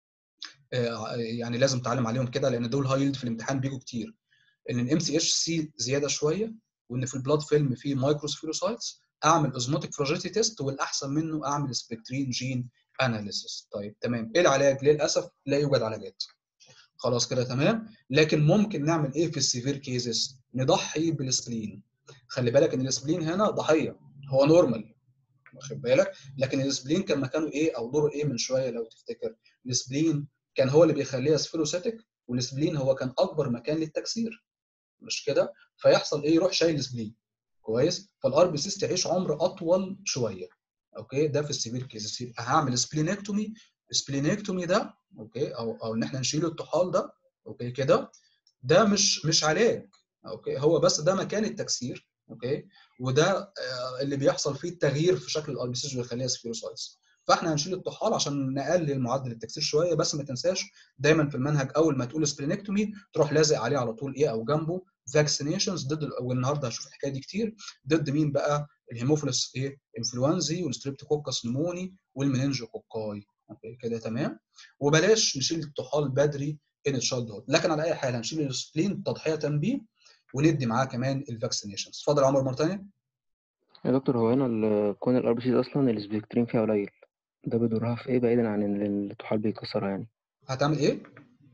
آه، يعني لازم تعلم عليهم كده لان دول هاي ليد في الامتحان بيجوا كتير ان الام سي اتش سي زياده شويه وان في البلاد فيلم فيه مايكروسفيروسايتس اعمل اوزموتيك فراجيتي تيست والاحسن منه اعمل سبكترين جين اناليسيس طيب تمام ايه العلاج للاسف لا يوجد علاجات خلاص كده تمام لكن ممكن نعمل ايه في السيفير كيسز نضحي بالسبلين خلي بالك ان السبلين هنا ضحيه هو نورمال واخد بالك لكن السبلين كان مكانه ايه او دوره ايه من شويه لو تفتكر السبلين كان هو اللي بيخليها سفيروسيتك والسبلين هو كان اكبر مكان للتكسير مش كده فيحصل ايه يروح شايل سبلين كويس فالار بي سيس تعيش عمر اطول شويه اوكي ده في السيفير كيسز يبقى هعمل سبلينكتومي سبلينكتومي ده اوكي او او ان احنا نشيل الطحال ده اوكي كده ده مش مش علاج اوكي هو بس ده مكان التكسير اوكي وده آه، اللي بيحصل فيه التغيير في شكل الار بي سيس ويخليها سفيروسايتس فاحنا هنشيل الطحال عشان نقلل معدل التكسير شويه بس ما تنساش دايما في المنهج اول ما تقول سبلينكتومي تروح لازق عليه على طول ايه او جنبه فاكسينيشنز ضد والنهارده هشوف الحكايه دي كتير ضد مين بقى الهيموفيلس ايه انفلونزي والستريبتوكوكس نموني والمننجوكوكاي اوكي كده تمام وبلاش نشيل الطحال بدري ان تشايلد هود لكن على اي حال هنشيل السبلين تضحيه بيه وندي معاه كمان الفاكسينيشنز اتفضل يا عمر مره ثانيه يا دكتور هو هنا ال- كون الار بي سيز اصلا السبكترين فيها قليل ده بيضرها في ايه بعيدا عن ان الطحال بيكسرها يعني هتعمل ايه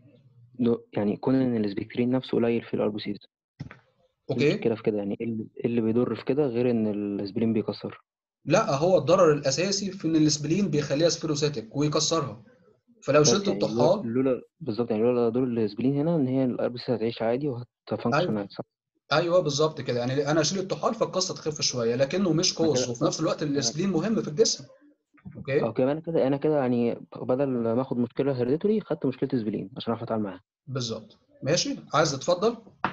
دو- يعني كون ان السبكترين نفسه قليل في الار بي سيز اوكي المشكلة في كده يعني ايه اللي إيه اللي بيضر في كده غير ان الاسبرين بيكسر لا هو الضرر الاساسي في ان السبلين بيخليها سفيروسيتك ويكسرها فلو بس شلت يعني لولا الطحال لولا بالظبط يعني لولا دور الاسبرين هنا ان هي الار بي سيز هتعيش عادي وهتفانكشن ايوه صح ايوه بالظبط كده يعني انا اشيل الطحال فالقصه تخف شويه لكنه مش أنا كوز كده وفي نفس الوقت السبلين مهم في الجسم اوكي او كده انا كده انا كده يعني بدل ما اخد مشكلة هيريديتوري خدت مشكلة اسبرين عشان اعرف اتعامل معاها بالظبط ماشي عايز تتفضل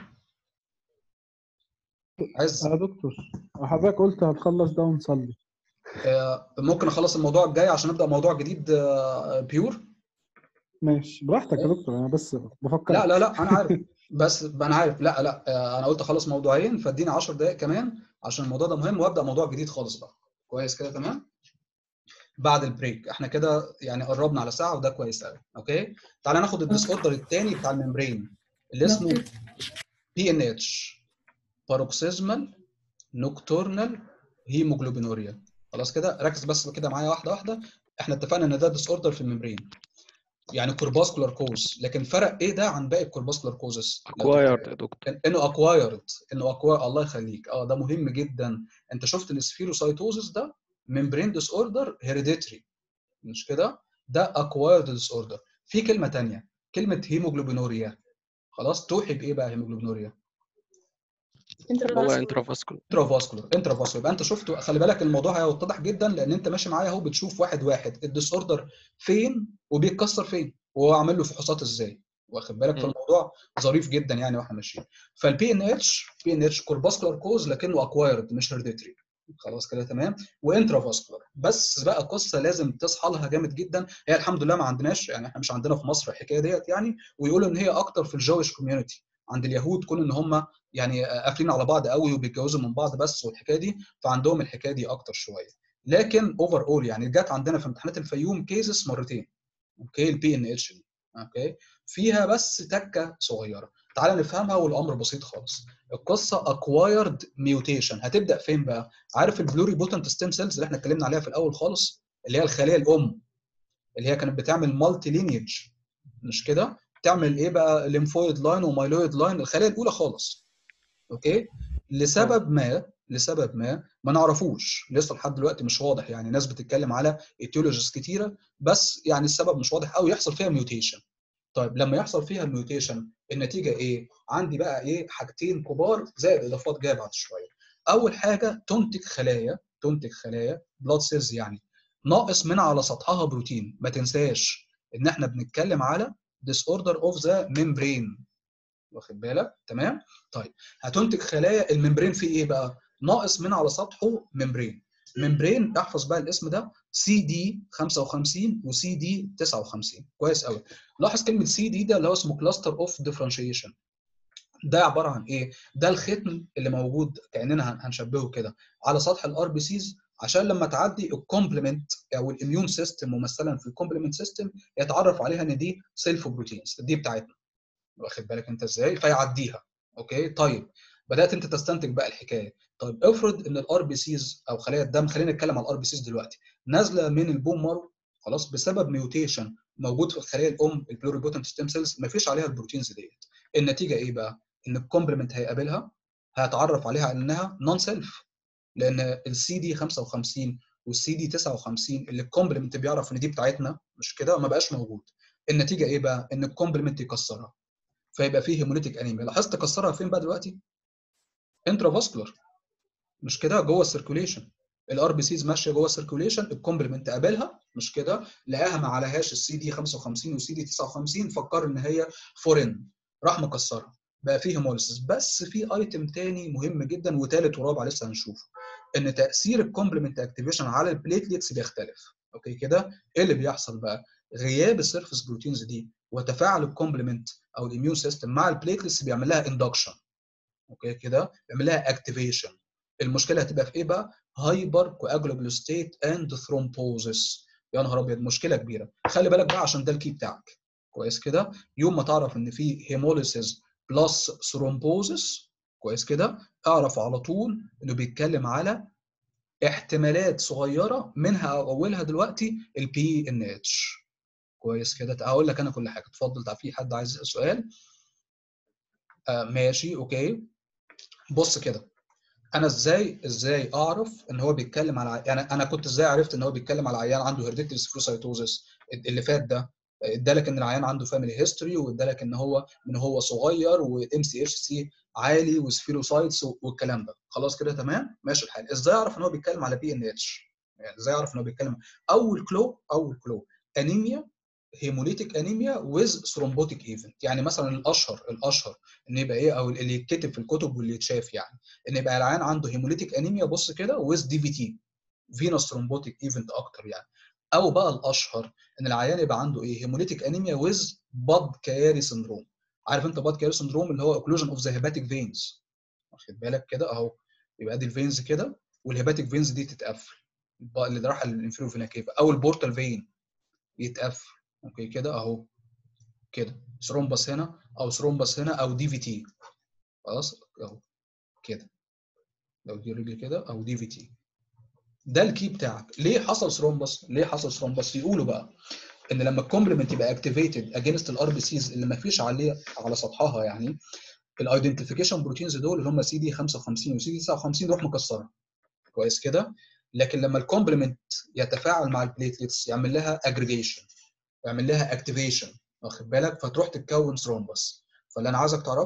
عايز يا دكتور حضرتك قلت هنخلص ده ونصلي آه، ممكن اخلص الموضوع الجاي عشان نبدا موضوع جديد آه، بيور ماشي براحتك يا دكتور انا بس بفكر لا لا لا انا عارف بس انا عارف لا لا آه، انا قلت اخلص موضوعين فاديني 10 دقائق كمان عشان الموضوع ده مهم وابدا موضوع جديد خالص بقى كويس كده تمام بعد البريك احنا كده يعني قربنا على ساعه وده كويس قوي اوكي تعالى ناخد الديس اوردر الثاني بتاع الممبرين اللي اسمه بي ان اتش باروكسيزمال نوكتورنال هيموجلوبينوريا خلاص كده ركز بس كده معايا واحده واحده احنا اتفقنا ان ده ديس اوردر في الممبرين يعني كورباسكولار كوز لكن فرق ايه ده عن باقي الكورباسكولار كوزز اكوايرد يا دكتور انه اكوايرد انه اكواير الله يخليك اه ده مهم جدا انت شفت السفيروسايتوزس ده ممبرين ديس اوردر هيريديتري مش كده ده اكوايرد ديس اوردر في كلمه تانية كلمه هيموجلوبينوريا خلاص توحي بايه بقى هيموجلوبينوريا هو انترافاسكولار انترافاسكولار انترافاسكولار يبقى انت شفته خلي بالك الموضوع هيتضح جدا لان انت ماشي معايا اهو بتشوف واحد واحد الديس اوردر فين وبيتكسر فين وهو عامل له فحوصات ازاي واخد بالك مم. فالموضوع ظريف جدا يعني واحنا ماشيين فالبي ان اتش بي ان اتش كورباسكولار كوز لكنه اكوايرد مش هيرديتري خلاص كده تمام وانترافاسكولار بس بقى قصه لازم تصحى لها جامد جدا هي الحمد لله ما عندناش يعني احنا مش عندنا في مصر الحكايه ديت يعني ويقولوا ان هي اكتر في الجويش كوميونتي عند اليهود كون ان هم يعني قافلين على بعض قوي وبيتجوزوا من بعض بس والحكايه دي فعندهم الحكايه دي اكتر شويه لكن اوفر اول يعني جت عندنا في امتحانات الفيوم كيسز مرتين اوكي البي ان اتش دي اوكي فيها بس تكه صغيره تعال نفهمها والامر بسيط خالص القصه اكوايرد ميوتيشن هتبدا فين بقى عارف البلوري بوتنت ستيم سيلز اللي احنا اتكلمنا عليها في الاول خالص اللي هي الخليه الام اللي هي كانت بتعمل مالتي لينيج مش كده تعمل ايه بقى ليمفويد لاين ومايلويد لاين الخليه الاولى خالص اوكي لسبب ما لسبب ما ما نعرفوش لسه لحد دلوقتي مش واضح يعني ناس بتتكلم على ايتيولوجيز كتيره بس يعني السبب مش واضح قوي يحصل فيها ميوتيشن طيب لما يحصل فيها الميوتيشن النتيجه ايه عندي بقى ايه حاجتين كبار زائد اضافات جايه بعد شويه اول حاجه تنتج خلايا تنتج خلايا بلاد سيلز يعني ناقص من على سطحها بروتين ما تنساش ان احنا بنتكلم على disorder of the membrane واخد بالك تمام طيب هتنتج خلايا الممبرين فيه ايه بقى ناقص من على سطحه ممبرين ممبرين احفظ بقى الاسم ده سي دي 55 وسي دي 59 كويس قوي لاحظ كلمه سي دي ده اللي هو اسمه كلاستر اوف ديفرنشيشن ده عباره عن ايه ده الختم اللي موجود كاننا هنشبهه كده على سطح الار بي سيز عشان لما تعدي الكومبلمنت او الاميون سيستم ممثلا في الكومبلمنت سيستم يتعرف عليها ان دي سيلف بروتينز دي بتاعتنا واخد بالك انت ازاي فيعديها اوكي طيب بدات انت تستنتج بقى الحكايه طيب افرض ان الار بي سيز او خلايا الدم خلينا نتكلم على الار بي سيز دلوقتي نازله من البون مارو خلاص بسبب ميوتيشن موجود في الخلايا الام البلوريبوتنت ستيم سيلز ما فيش عليها البروتينز ديت النتيجه ايه بقى ان الكومبلمنت هيقابلها هيتعرف عليها على انها نون سيلف لان السي دي 55 والسي دي 59 اللي الكومبلمنت بيعرف ان دي بتاعتنا مش كده ما بقاش موجود النتيجه ايه بقى ان الكومبلمنت يكسرها فيبقى فيه هيموليتيك انيميا لاحظت كسرها فين بقى دلوقتي انترافاسكولار مش كده جوه السيركوليشن الار بي سيز ماشيه جوه السيركوليشن الكومبلمنت قابلها مش كده لقاها ما عليهاش السي دي 55 والسي دي 59 فكر ان هي فورين راح مكسرها بقى فيه هيموليسيس بس في ايتم تاني مهم جدا وثالث ورابع لسه هنشوفه ان تاثير الكومبلمنت اكتيفيشن على البليتليتس بيختلف اوكي كده ايه اللي بيحصل بقى غياب السيرفيس بروتينز دي وتفاعل الكومبلمنت او الاميون سيستم مع البليتلتس بيعمل لها اندكشن اوكي كده بيعمل لها اكتيفيشن المشكله هتبقى في ايه بقى هايبر كواجلوبلوستيت اند ثرومبوزس يا نهار ابيض مشكله كبيره خلي بالك بقى عشان ده الكي بتاعك كويس كده يوم ما تعرف ان في هيموليسيس بلس ثرومبوزس كويس كده اعرف على طول انه بيتكلم على احتمالات صغيره منها اولها دلوقتي البي ان اتش كويس كده هقول لك انا كل حاجه اتفضل تعال في حد عايز يسال سؤال آه ماشي اوكي بص كده انا ازاي ازاي اعرف ان هو بيتكلم على يعني انا كنت ازاي عرفت ان هو بيتكلم على عيان عنده هيرديتري سفروسايتوزس اللي فات ده ادالك ان العيان عنده فاميلي هيستوري وادالك ان هو من هو صغير وام سي اتش سي عالي وسفيروسايتس والكلام ده خلاص كده تمام ماشي الحال ازاي اعرف ان هو بيتكلم على بي ان اتش يعني ازاي اعرف ان هو بيتكلم اول كلو اول كلو انيميا هيموليتيك انيميا ويز ثرومبوتيك ايفنت يعني مثلا الاشهر الاشهر ان يبقى ايه او اللي يتكتب في الكتب واللي يتشاف يعني ان يبقى العيان عنده هيموليتيك انيميا بص كده ويز دي في تي فينوس ثرومبوتيك ايفنت اكتر يعني او بقى الاشهر ان العيان يبقى عنده ايه هيموليتيك انيميا ويز باد كياري سندروم عارف انت باد كياري سندروم اللي هو اوكلوجن اوف ذا هيباتيك فينز واخد بالك كده اهو يبقى دي الفينز كده والهيباتيك فينز دي تتقفل اللي راح للانفيرو فينا كيفا او البورتال فين يتقفل اوكي كده اهو كده ثرومبس هنا او ثرومبس هنا او دي في تي خلاص اهو كده لو دي رجل كده او دي في تي ده الكي بتاعك ليه حصل ثرومبس ليه حصل ثرومبس يقولوا بقى ان لما الكومبلمنت يبقى اكتيفيتد اجينست الار بي سيز اللي ما فيش عليه على سطحها يعني الايدنتيفيكيشن بروتينز دول اللي هم سي دي 55 وسي دي 59 روح مكسره كويس كده لكن لما الكومبلمنت يتفاعل مع البليتلتس يعمل لها اجريجيشن يعمل لها اكتيفيشن واخد بالك فتروح تتكون ثرومبس فاللي انا عايزك تعرفه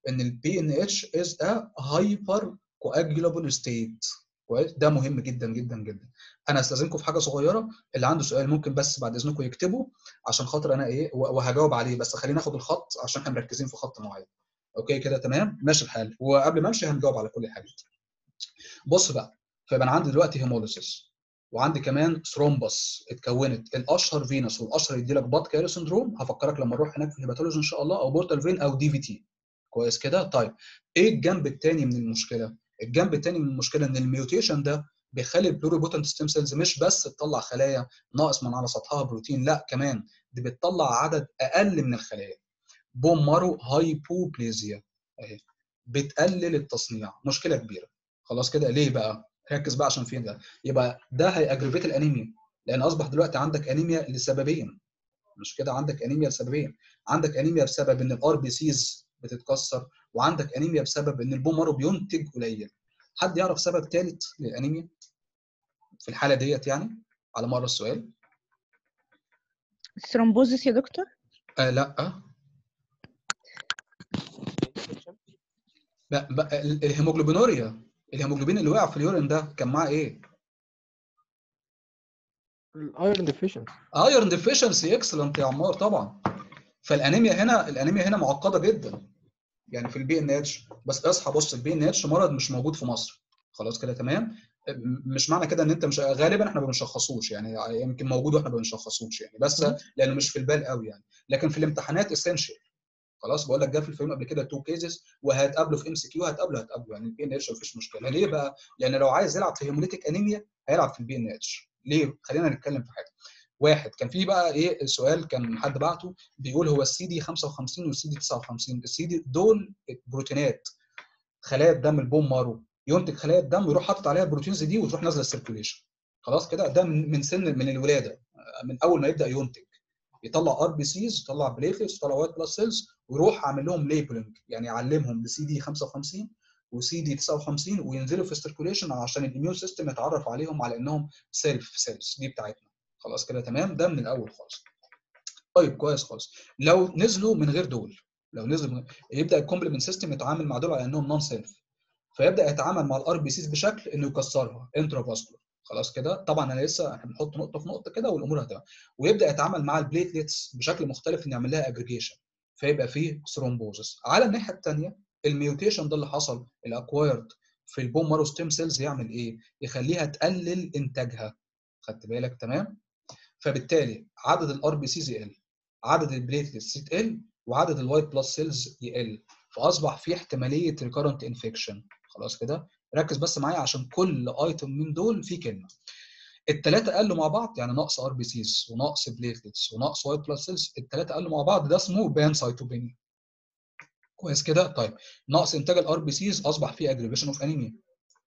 ان البي ان اتش از ا هايبر كواجولابل ستيت كويس ده مهم جدا جدا جدا انا استاذنكم في حاجه صغيره اللي عنده سؤال ممكن بس بعد اذنكم يكتبه عشان خاطر انا ايه و- وهجاوب عليه بس خلينا ناخد الخط عشان احنا مركزين في خط معين اوكي كده تمام ماشي الحال وقبل ما امشي هنجاوب على كل الحاجات بص بقى فيبقى انا عندي دلوقتي هيموليسيس وعندي كمان ثرومبس اتكونت الاشهر فينس والاشهر يدي لك بات كاري سندروم هفكرك لما نروح هناك في الهيباتولوجي ان شاء الله او بورتال فين او دي في تي كويس كده طيب ايه الجنب الثاني من المشكله الجنب الثاني من المشكله ان الميوتيشن ده بيخلي البلوريبوتنت ستيم سيلز مش بس تطلع خلايا ناقص من على سطحها بروتين لا كمان دي بتطلع عدد اقل من الخلايا بوم مارو هايبوبليزيا اهي بتقلل التصنيع مشكله كبيره خلاص كده ليه بقى ركز بقى عشان فين ده يبقى ده هيأجريفيت الانيميا لان اصبح دلوقتي عندك انيميا لسببين مش كده عندك انيميا لسببين عندك انيميا بسبب ان الار بي سيز بتتكسر وعندك انيميا بسبب ان البون مارو بينتج قليل حد يعرف سبب ثالث للانيميا في الحاله ديت يعني على مر السؤال الثرومبوزس يا دكتور آه لا لا بقى ال- الهيموجلوبينوريا الهيموجلوبين اللي وقع في اليورين ده كان معاه ايه؟ الايرون ديفيشنت ايرون ديفيشنسي اكسلنت يا عمار طبعا فالانيميا هنا الانيميا هنا معقده جدا يعني في البي ان اتش بس اصحى بص البي ان اتش مرض مش موجود في مصر خلاص كده تمام م- مش معنى كده ان انت مش غالبا احنا ما بنشخصوش يعني يمكن موجود واحنا ما بنشخصوش يعني بس لانه مش في البال قوي يعني لكن في الامتحانات اسينشال خلاص بقول لك جه في الفيلم قبل كده تو كيسز وهتقابله في ام سي كيو هتقابله هتقابله يعني البي ان اتش مفيش مشكله ليه بقى؟ لان لو عايز يلعب في هيموليتيك انيميا هيلعب في البي ان اتش ليه؟ خلينا نتكلم في حاجه واحد كان في بقى ايه سؤال كان حد بعته بيقول هو السي دي 55 والسي دي 59 السي دي دول بروتينات خلايا الدم البون مارو ينتج خلايا الدم ويروح حاطط عليها البروتينز دي وتروح نازله السيركيوليشن خلاص كده ده من من سن من الولاده من اول ما يبدا ينتج يطلع ار بي سيز يطلع بليتلتس يطلع وايت بلس سيلز ويروح عامل لهم ليبلنج يعني يعلمهم بسي دي 55 وسي دي 59 وينزلوا في السيركيوليشن عشان الاميون سيستم يتعرف عليهم على انهم سيلف سيلز دي بتاعتنا خلاص كده تمام ده من الاول خالص طيب كويس خالص لو نزلوا من غير دول لو نزلوا من... يبدا الكومبلمنت سيستم يتعامل مع دول على انهم نون سيلف فيبدا يتعامل مع الار بي سيز بشكل انه يكسرها انترا فاسكولار خلاص كده طبعا انا لسه احنا بنحط نقطه في نقطه كده والامور هتبقى ويبدا يتعامل مع البليتلتس بشكل مختلف نعمل لها اجريجيشن فيبقى فيه ثرومبوزس على الناحيه الثانيه الميوتيشن ده اللي حصل الاكوايرد في البون مارو ستيم سيلز يعمل ايه؟ يخليها تقلل انتاجها خدت بالك تمام؟ فبالتالي عدد الار بي سيز يقل عدد البليتلتس تقل وعدد الوايت بلس سيلز يقل فاصبح في احتماليه ريكارنت انفكشن خلاص كده ركز بس معايا عشان كل ايتم من دول فيه كلمه الثلاثه قالوا مع بعض يعني نقص ار بي سيز ونقص بليتلتس ونقص وايت بلس سيلز الثلاثه قالوا مع بعض ده اسمه بان سايتوبينيا كويس كده طيب نقص انتاج الار بي سيز اصبح فيه اجريفيشن اوف انيميا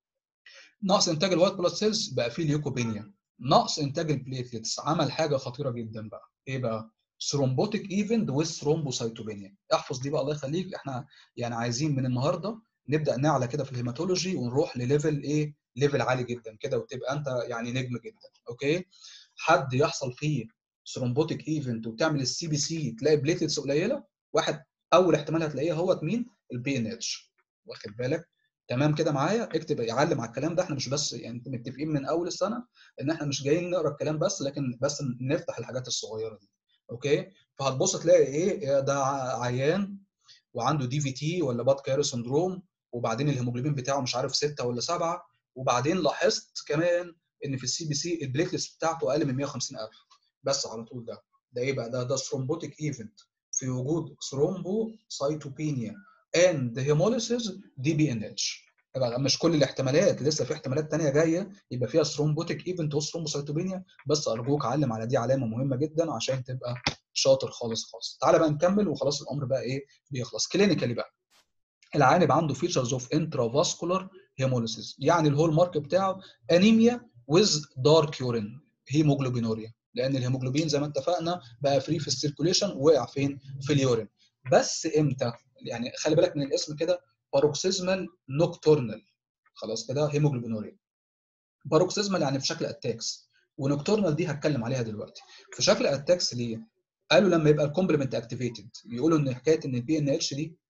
نقص انتاج الوايت بلس سيلز بقى فيه ليوكوبينيا نقص انتاج البليتلتس عمل حاجه خطيره جدا بقى ايه بقى ثرومبوتيك ايفنت وثرومبوسايتوبينيا احفظ دي بقى الله يخليك احنا يعني عايزين من النهارده نبدا نعلى كده في الهيماتولوجي ونروح لليفل ايه ليفل عالي جدا كده وتبقى انت يعني نجم جدا اوكي حد يحصل فيه ثرومبوتيك ايفنت وتعمل السي بي سي تلاقي بليتلتس قليله واحد اول احتمال هتلاقيه هو مين البي ان اتش واخد بالك تمام كده معايا اكتب يعلم على الكلام ده احنا مش بس يعني متفقين من اول السنه ان احنا مش جايين نقرا الكلام بس لكن بس نفتح الحاجات الصغيره دي اوكي فهتبص تلاقي ايه ده عيان وعنده دي في تي ولا باد كاري سندروم وبعدين الهيموجلوبين بتاعه مش عارف ستة ولا سبعة وبعدين لاحظت كمان ان في السي بي سي البليتلس بتاعته اقل من 150000 بس على طول ده ده ايه بقى ده ده ثرومبوتيك ايفنت في وجود ثرومبوسايتوبينيا اند هيموليسيس دي بي ان اتش يبقى مش كل الاحتمالات لسه في احتمالات ثانيه جايه يبقى فيها ثرومبوتيك ايفنت وثرومبوسايتوبينيا بس ارجوك علم على دي علامه مهمه جدا عشان تبقى شاطر خالص خالص تعالى بقى نكمل وخلاص الامر بقى ايه بيخلص كلينيكالي بقى العيان يبقى عنده فيتشرز اوف انترافاسكولار هيموليسيس يعني الهول مارك بتاعه انيميا ويز دارك يورين هيموجلوبينوريا لان الهيموجلوبين زي ما اتفقنا بقى فري في السيركوليشن وقع فين في اليورين بس امتى يعني خلي بالك من الاسم كده باروكسيزمال نوكتورنال خلاص كده هيموجلوبينوريا باروكسيزمال يعني في شكل اتاكس ونوكتورنال دي هتكلم عليها دلوقتي في شكل اتاكس ليه قالوا لما يبقى الكومبلمنت اكتيفيتد يقولوا ان حكايه ان البي ان اتش دي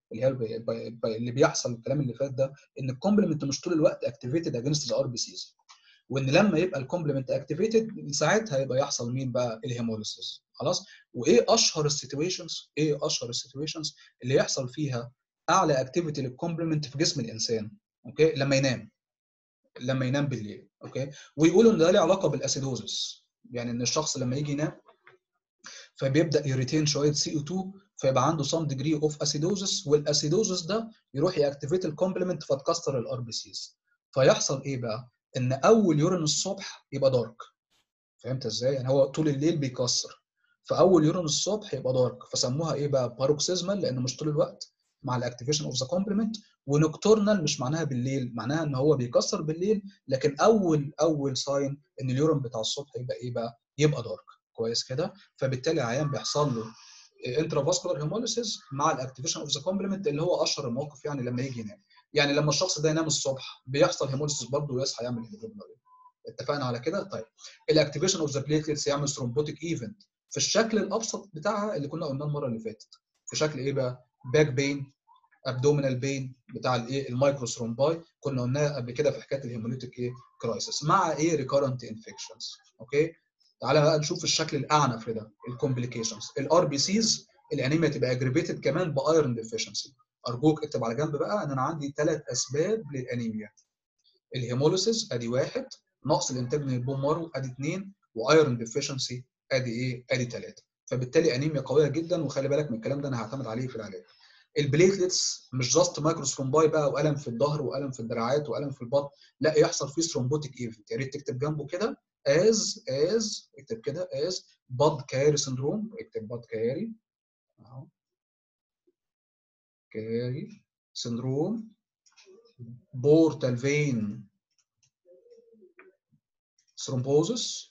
اللي هي الب- ب- ب- اللي بيحصل الكلام اللي فات ده ان الكومبلمنت مش طول الوقت اكتيفيتد اجينست ذا ار بي سيز وان لما يبقى الكومبلمنت اكتيفيتد ساعتها يبقى يحصل مين بقى الهيموليسيس خلاص وايه اشهر السيتويشنز ايه اشهر السيتويشنز اللي يحصل فيها اعلى اكتيفيتي للكومبلمنت في جسم الانسان اوكي لما ينام لما ينام بالليل اوكي ويقولوا ان ده له علاقه بالاسيدوزس يعني ان الشخص لما يجي ينام فبيبدا يريتين شويه سي او 2 فيبقى عنده سم ديجري اوف اسيدوزس والاسيدوزس ده يروح ياكتيفيت الكومبلمنت فتكسر الار بي سيز فيحصل ايه بقى؟ ان اول يورين الصبح يبقى دارك فهمت ازاي؟ يعني هو طول الليل بيكسر فاول يورين الصبح يبقى دارك فسموها ايه بقى؟ باروكسيزمال لانه مش طول الوقت مع الاكتيفيشن اوف ذا كومبلمنت ونكتورنال مش معناها بالليل معناها ان هو بيكسر بالليل لكن اول اول ساين ان اليورين بتاع الصبح يبقى ايه بقى؟ يبقى دارك كويس كده فبالتالي العيان بيحصل له انترافاسكولار هيموليسيس مع الاكتيفيشن اوف ذا كومبلمنت اللي هو اشهر المواقف يعني لما يجي ينام يعني لما الشخص ده ينام الصبح بيحصل هيموليسيس برضه ويصحى يعمل هيموجلوبين اتفقنا على كده طيب الاكتيفيشن اوف ذا بليتلتس يعمل ثرومبوتيك ايفنت في الشكل الابسط بتاعها اللي كنا قلناه المره اللي فاتت في شكل ايه بقى باك بين ابدومينال بين بتاع الايه المايكرو ثرومباي كنا قلناه قبل كده في حكايه الهيموليتيك ايه كرايسيس مع ايه ريكارنت انفكشنز اوكي تعالى بقى نشوف الشكل الاعنف لده الكومبليكيشنز الار بي سيز الانيميا تبقى اجريفيتد كمان بايرون ديفيشنسي ارجوك اكتب على جنب بقى ان انا عندي ثلاث اسباب للانيميا الهيموليسيس ادي واحد نقص الانتاج من البون مارو ادي اثنين وايرون ديفيشنسي ادي ايه ادي ثلاثه فبالتالي انيميا قويه جدا وخلي بالك من الكلام ده انا هعتمد عليه في العلاج البليتلتس مش جاست مايكرو ثرومباي بقى والم في الظهر والم في الدراعات والم في البطن لا يحصل فيه ثرومبوتيك ايفنت يا ريت تكتب جنبه كده از از اكتب كده از باد كاري سندروم اكتب باد كاري اهو كاري سندروم بورتال فين ثرومبوزس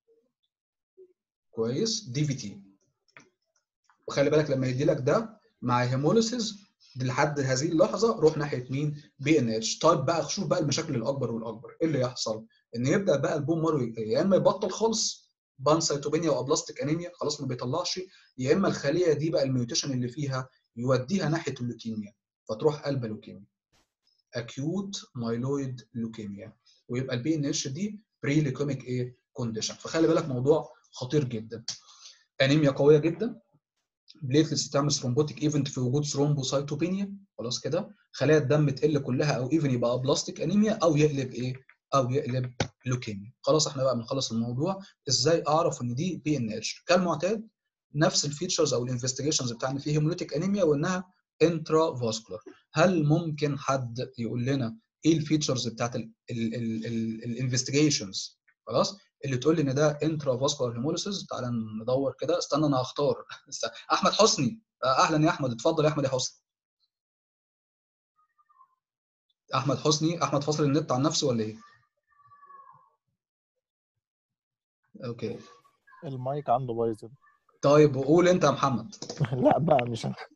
كويس دي في تي وخلي بالك لما يدي لك ده مع هيموليسيس لحد هذه اللحظه روح ناحيه مين؟ بي ان اتش طيب بقى شوف بقى المشاكل الاكبر والاكبر ايه اللي يحصل؟ ان يبدا بقى البون مارو يا اما يبطل خالص بانسيتوبينيا وابلاستيك انيميا خلاص ما بيطلعش يا اما الخليه دي بقى الميوتيشن اللي فيها يوديها ناحيه اللوكيميا فتروح قلب لوكيميا اكيوت مايلويد لوكيميا ويبقى البي ان اتش دي بري ليكوميك ايه كونديشن فخلي بالك موضوع خطير جدا انيميا قويه جدا بليتلتس تعمل ثرومبوتيك ايفنت في وجود ثرومبوسايتوبينيا خلاص كده خلايا الدم تقل كلها او ايفن يبقى بلاستيك انيميا او يقلب ايه او يقلب لوكيميا خلاص احنا بقى بنخلص الموضوع ازاي اعرف ان دي بي ان اتش كالمعتاد نفس الفيتشرز او الانفستيجيشنز بتاعنا فيه هيموليتيك انيميا وانها انترا فاسكولار هل ممكن حد يقول لنا ايه الفيتشرز بتاعت الانفستيجيشنز خلاص اللي تقول لي ان ده انترا فاسكولار هيموليسيس تعالى ندور كده استنى انا هختار احمد حسني اهلا يا احمد اتفضل يا احمد يا حسني احمد حسني احمد فاصل النت عن نفسه ولا ايه اوكي المايك عنده بايظ طيب وقول انت يا محمد لا بقى مش أنا.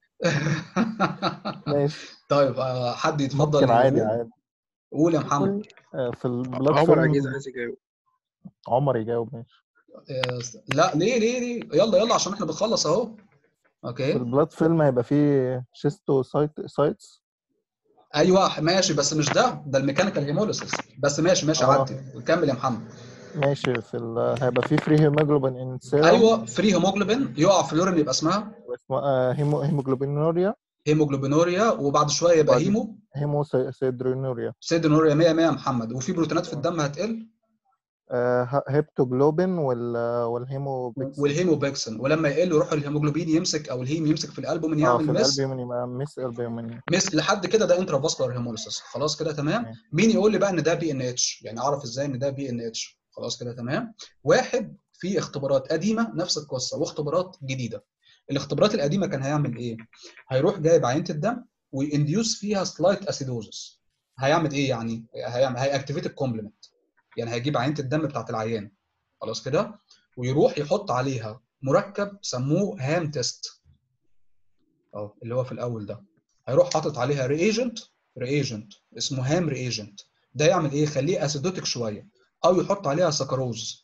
ماشي طيب آه، حد يتفضل ممكن عادي يقول. عادي قول يا محمد آه، في البلاد عمر عجيز فيلم عايز يجاوب عمر يجاوب ماشي آه، لا ليه ليه ليه يلا يلا عشان احنا بنخلص اهو في اوكي البلاد فيلم هيبقى فيه شيستو سايت سايتس ايوه ماشي بس مش ده ده الميكانيكال هيموليسيس بس ماشي ماشي آه. عدي كمل يا محمد ماشي في ال... هيبقى فيه فري هيموجلوبين ان سيرم ايوه فري هيموجلوبين يقع في اليورين يبقى اسمها واسمه آه، هيمو هيموجلوبينوريا هيموجلوبينوريا وبعد شويه يبقى وبعد- هيمو هيموسيدرينوريا سيدنوريا 100 100 يا محمد وفي بروتينات في الدم هتقل آه، هيبتوجلوبين وال والهيمو والهيموبيكسن ولما يقل يروح الهيموجلوبين يمسك او الهيم يمسك في الالبومين اه يعمل في مس الالبيومين يبقى مس البيومين مس لحد كده ده انترا فاسكولار هيموليسيس خلاص كده تمام تمام. مين يقول لي بقى ان ده بي ان اتش يعني اعرف ازاي ان ده بي ان اتش خلاص كده تمام واحد في اختبارات قديمه نفس القصه واختبارات جديده الاختبارات القديمه كان هيعمل ايه هيروح جايب عينه الدم وينديوس فيها سلايت اسيدوزس هيعمل ايه يعني هيعمل هيأكتيفيت الكومبلمنت يعني هيجيب عينه الدم بتاعت العيان خلاص كده ويروح يحط عليها مركب سموه هام تيست اه اللي هو في الاول ده هيروح حاطط عليها ريجنت ريجنت اسمه هام ريجنت ده يعمل ايه يخليه اسيدوتيك شويه او يحط عليها سكروز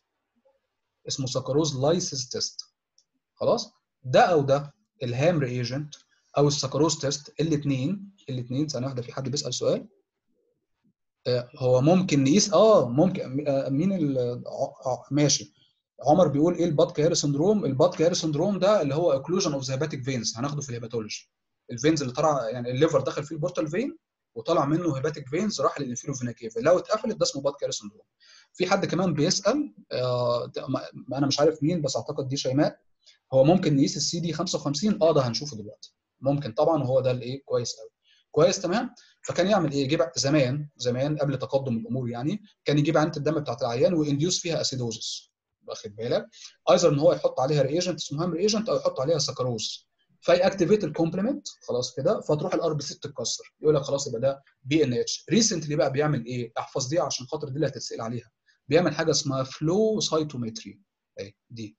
اسمه سكروز لايسيس تيست خلاص ده او ده الهام ريجنت او السكروز تيست الاثنين الاثنين ثانيه واحده في حد بيسال سؤال آه، هو ممكن نقيس اه ممكن آه، مين ال- ع- ع- ماشي عمر بيقول ايه الباد كياري سندروم الباد كياري سندروم ده اللي هو اوكلوجن اوف ذا هيباتيك فينز هناخده في الهيباتولوجي الفينز اللي طلع يعني الليفر دخل فيه البورتال فين وطلع منه هيباتيك فينز راح للانفيرو فينا كيفا لو اتقفلت ده اسمه باد كياري سندروم في حد كمان بيسال آه ده- ما- ما انا مش عارف مين بس اعتقد دي شيماء هو ممكن نقيس السي دي 55 اه ده هنشوفه دلوقتي ممكن طبعا هو ده الايه كويس قوي كويس تمام فكان يعمل ايه يجيب زمان زمان قبل تقدم الامور يعني كان يجيب عينه الدم بتاعت العيان وينديوس فيها اسيدوزس واخد بالك ايزر ان هو يحط عليها ريجنت اسمه هام ريجنت او يحط عليها سكروز فيأكتيفيت الكومبلمنت خلاص كده فتروح الار بي سي تتكسر يقول لك خلاص يبقى ده بي ان اتش ريسنتلي بقى بيعمل ايه احفظ دي عشان خاطر دي اللي هتتسال عليها بيعمل حاجه اسمها فلو سايتومتري اهي دي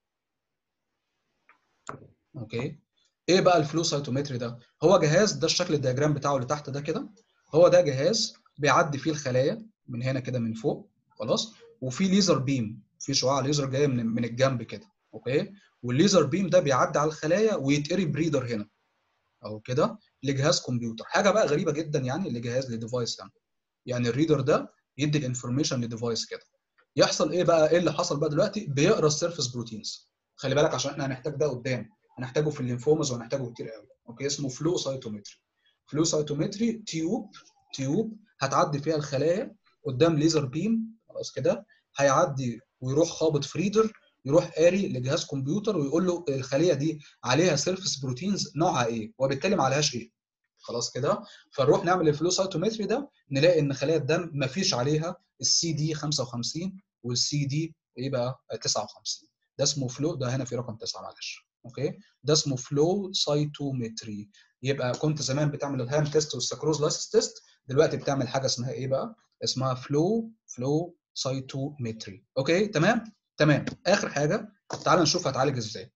اوكي ايه بقى الفلو سايتومتري ده هو جهاز ده الشكل الدياجرام بتاعه اللي تحت ده كده هو ده جهاز بيعدي فيه الخلايا من هنا كده من فوق خلاص وفي ليزر بيم في شعاع ليزر جاي من من الجنب كده اوكي والليزر بيم ده بيعدي على الخلايا ويتقري بريدر هنا اهو كده لجهاز كمبيوتر حاجه بقى غريبه جدا يعني لجهاز لديفايس يعني يعني الريدر ده يدي الانفورميشن لديفايس كده يحصل ايه بقى ايه اللي حصل بقى دلوقتي بيقرا السيرفيس بروتينز خلي بالك عشان احنا هنحتاج ده قدام هنحتاجه في الليمفومز وهنحتاجه كتير قوي اوكي اسمه فلو سايتومتري فلو سايتومتري تيوب تيوب هتعدي فيها الخلايا قدام ليزر بيم خلاص كده هيعدي ويروح خابط في ريدر يروح قاري لجهاز كمبيوتر ويقول له الخليه دي عليها سيرفيس بروتينز نوعها ايه وبالتالي ما عليهاش ايه خلاص كده فنروح نعمل الفلو سايتومتري ده نلاقي ان خلايا الدم ما فيش عليها السي دي 55 والسي دي ايه بقى 59 ده اسمه فلو ده هنا في رقم 9 معلش اوكي ده اسمه فلو سايتومتري يبقى كنت زمان بتعمل الهام تيست والسكروز لايسيس تيست دلوقتي بتعمل حاجه اسمها ايه بقى اسمها فلو فلو سايتومتري اوكي تمام تمام اخر حاجه تعال نشوف هتعالج ازاي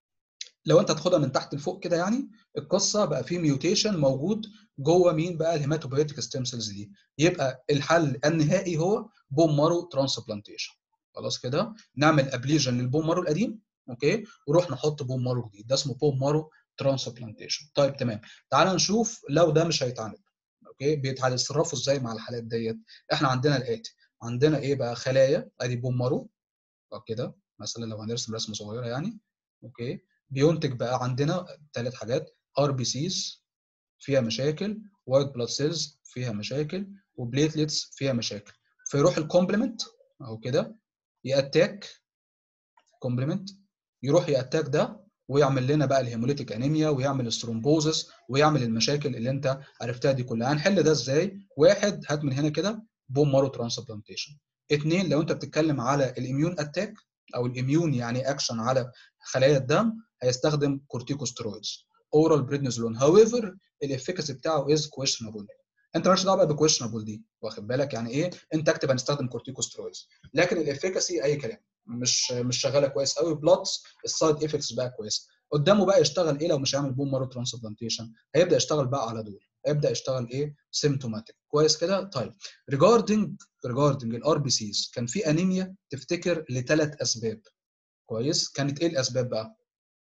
لو انت تاخدها من تحت لفوق كده يعني القصه بقى في ميوتيشن موجود جوه مين بقى الهيماتوبيوتيك ستيم سيلز دي يبقى الحل النهائي هو بون مارو ترانسبلانتيشن خلاص كده نعمل ابليجن للبون مارو القديم اوكي ونروح نحط بون مارو جديد ده اسمه بون مارو ترانسبلانتيشن طيب تمام تعال نشوف لو ده مش هيتعالج اوكي بيتصرفوا ازاي مع الحالات ديت احنا عندنا الاتي عندنا ايه بقى خلايا ادي بون مارو كده مثلا لو هنرسم رسمه صغيره يعني اوكي بينتج بقى عندنا ثلاث حاجات ار بي سيز فيها مشاكل وايت بلاد سيلز فيها مشاكل وبليتلتس فيها مشاكل فيروح الكومبلمنت اهو كده ياتاك كومبلمنت يروح ياتاك ده ويعمل لنا بقى الهيموليتيك انيميا ويعمل الثرومبوزس ويعمل المشاكل اللي انت عرفتها دي كلها هنحل ده ازاي واحد هات من هنا كده بون مارو ترانسبلانتيشن اثنين لو انت بتتكلم على الاميون اتاك او الاميون يعني اكشن على خلايا الدم هيستخدم كورتيكوسترويدز اورال بريدنيزولون هاويفر الافكاسي بتاعه از كويشنبل انت مالكش دعوه بقى بكويشنبل دي واخد بالك يعني ايه انت اكتب هنستخدم كورتيكوسترويدز لكن الافكاسي اي كلام مش مش شغاله كويس قوي بلس السايد افكتس بقى كويس قدامه بقى يشتغل ايه لو مش هيعمل بون مارو ترانسبلانتيشن هيبدا يشتغل بقى على دول هيبدا يشتغل ايه سيمتوماتيك كويس كده طيب ريجاردنج ريجاردنج الار بي سيز كان في انيميا تفتكر لثلاث اسباب كويس كانت ايه الاسباب بقى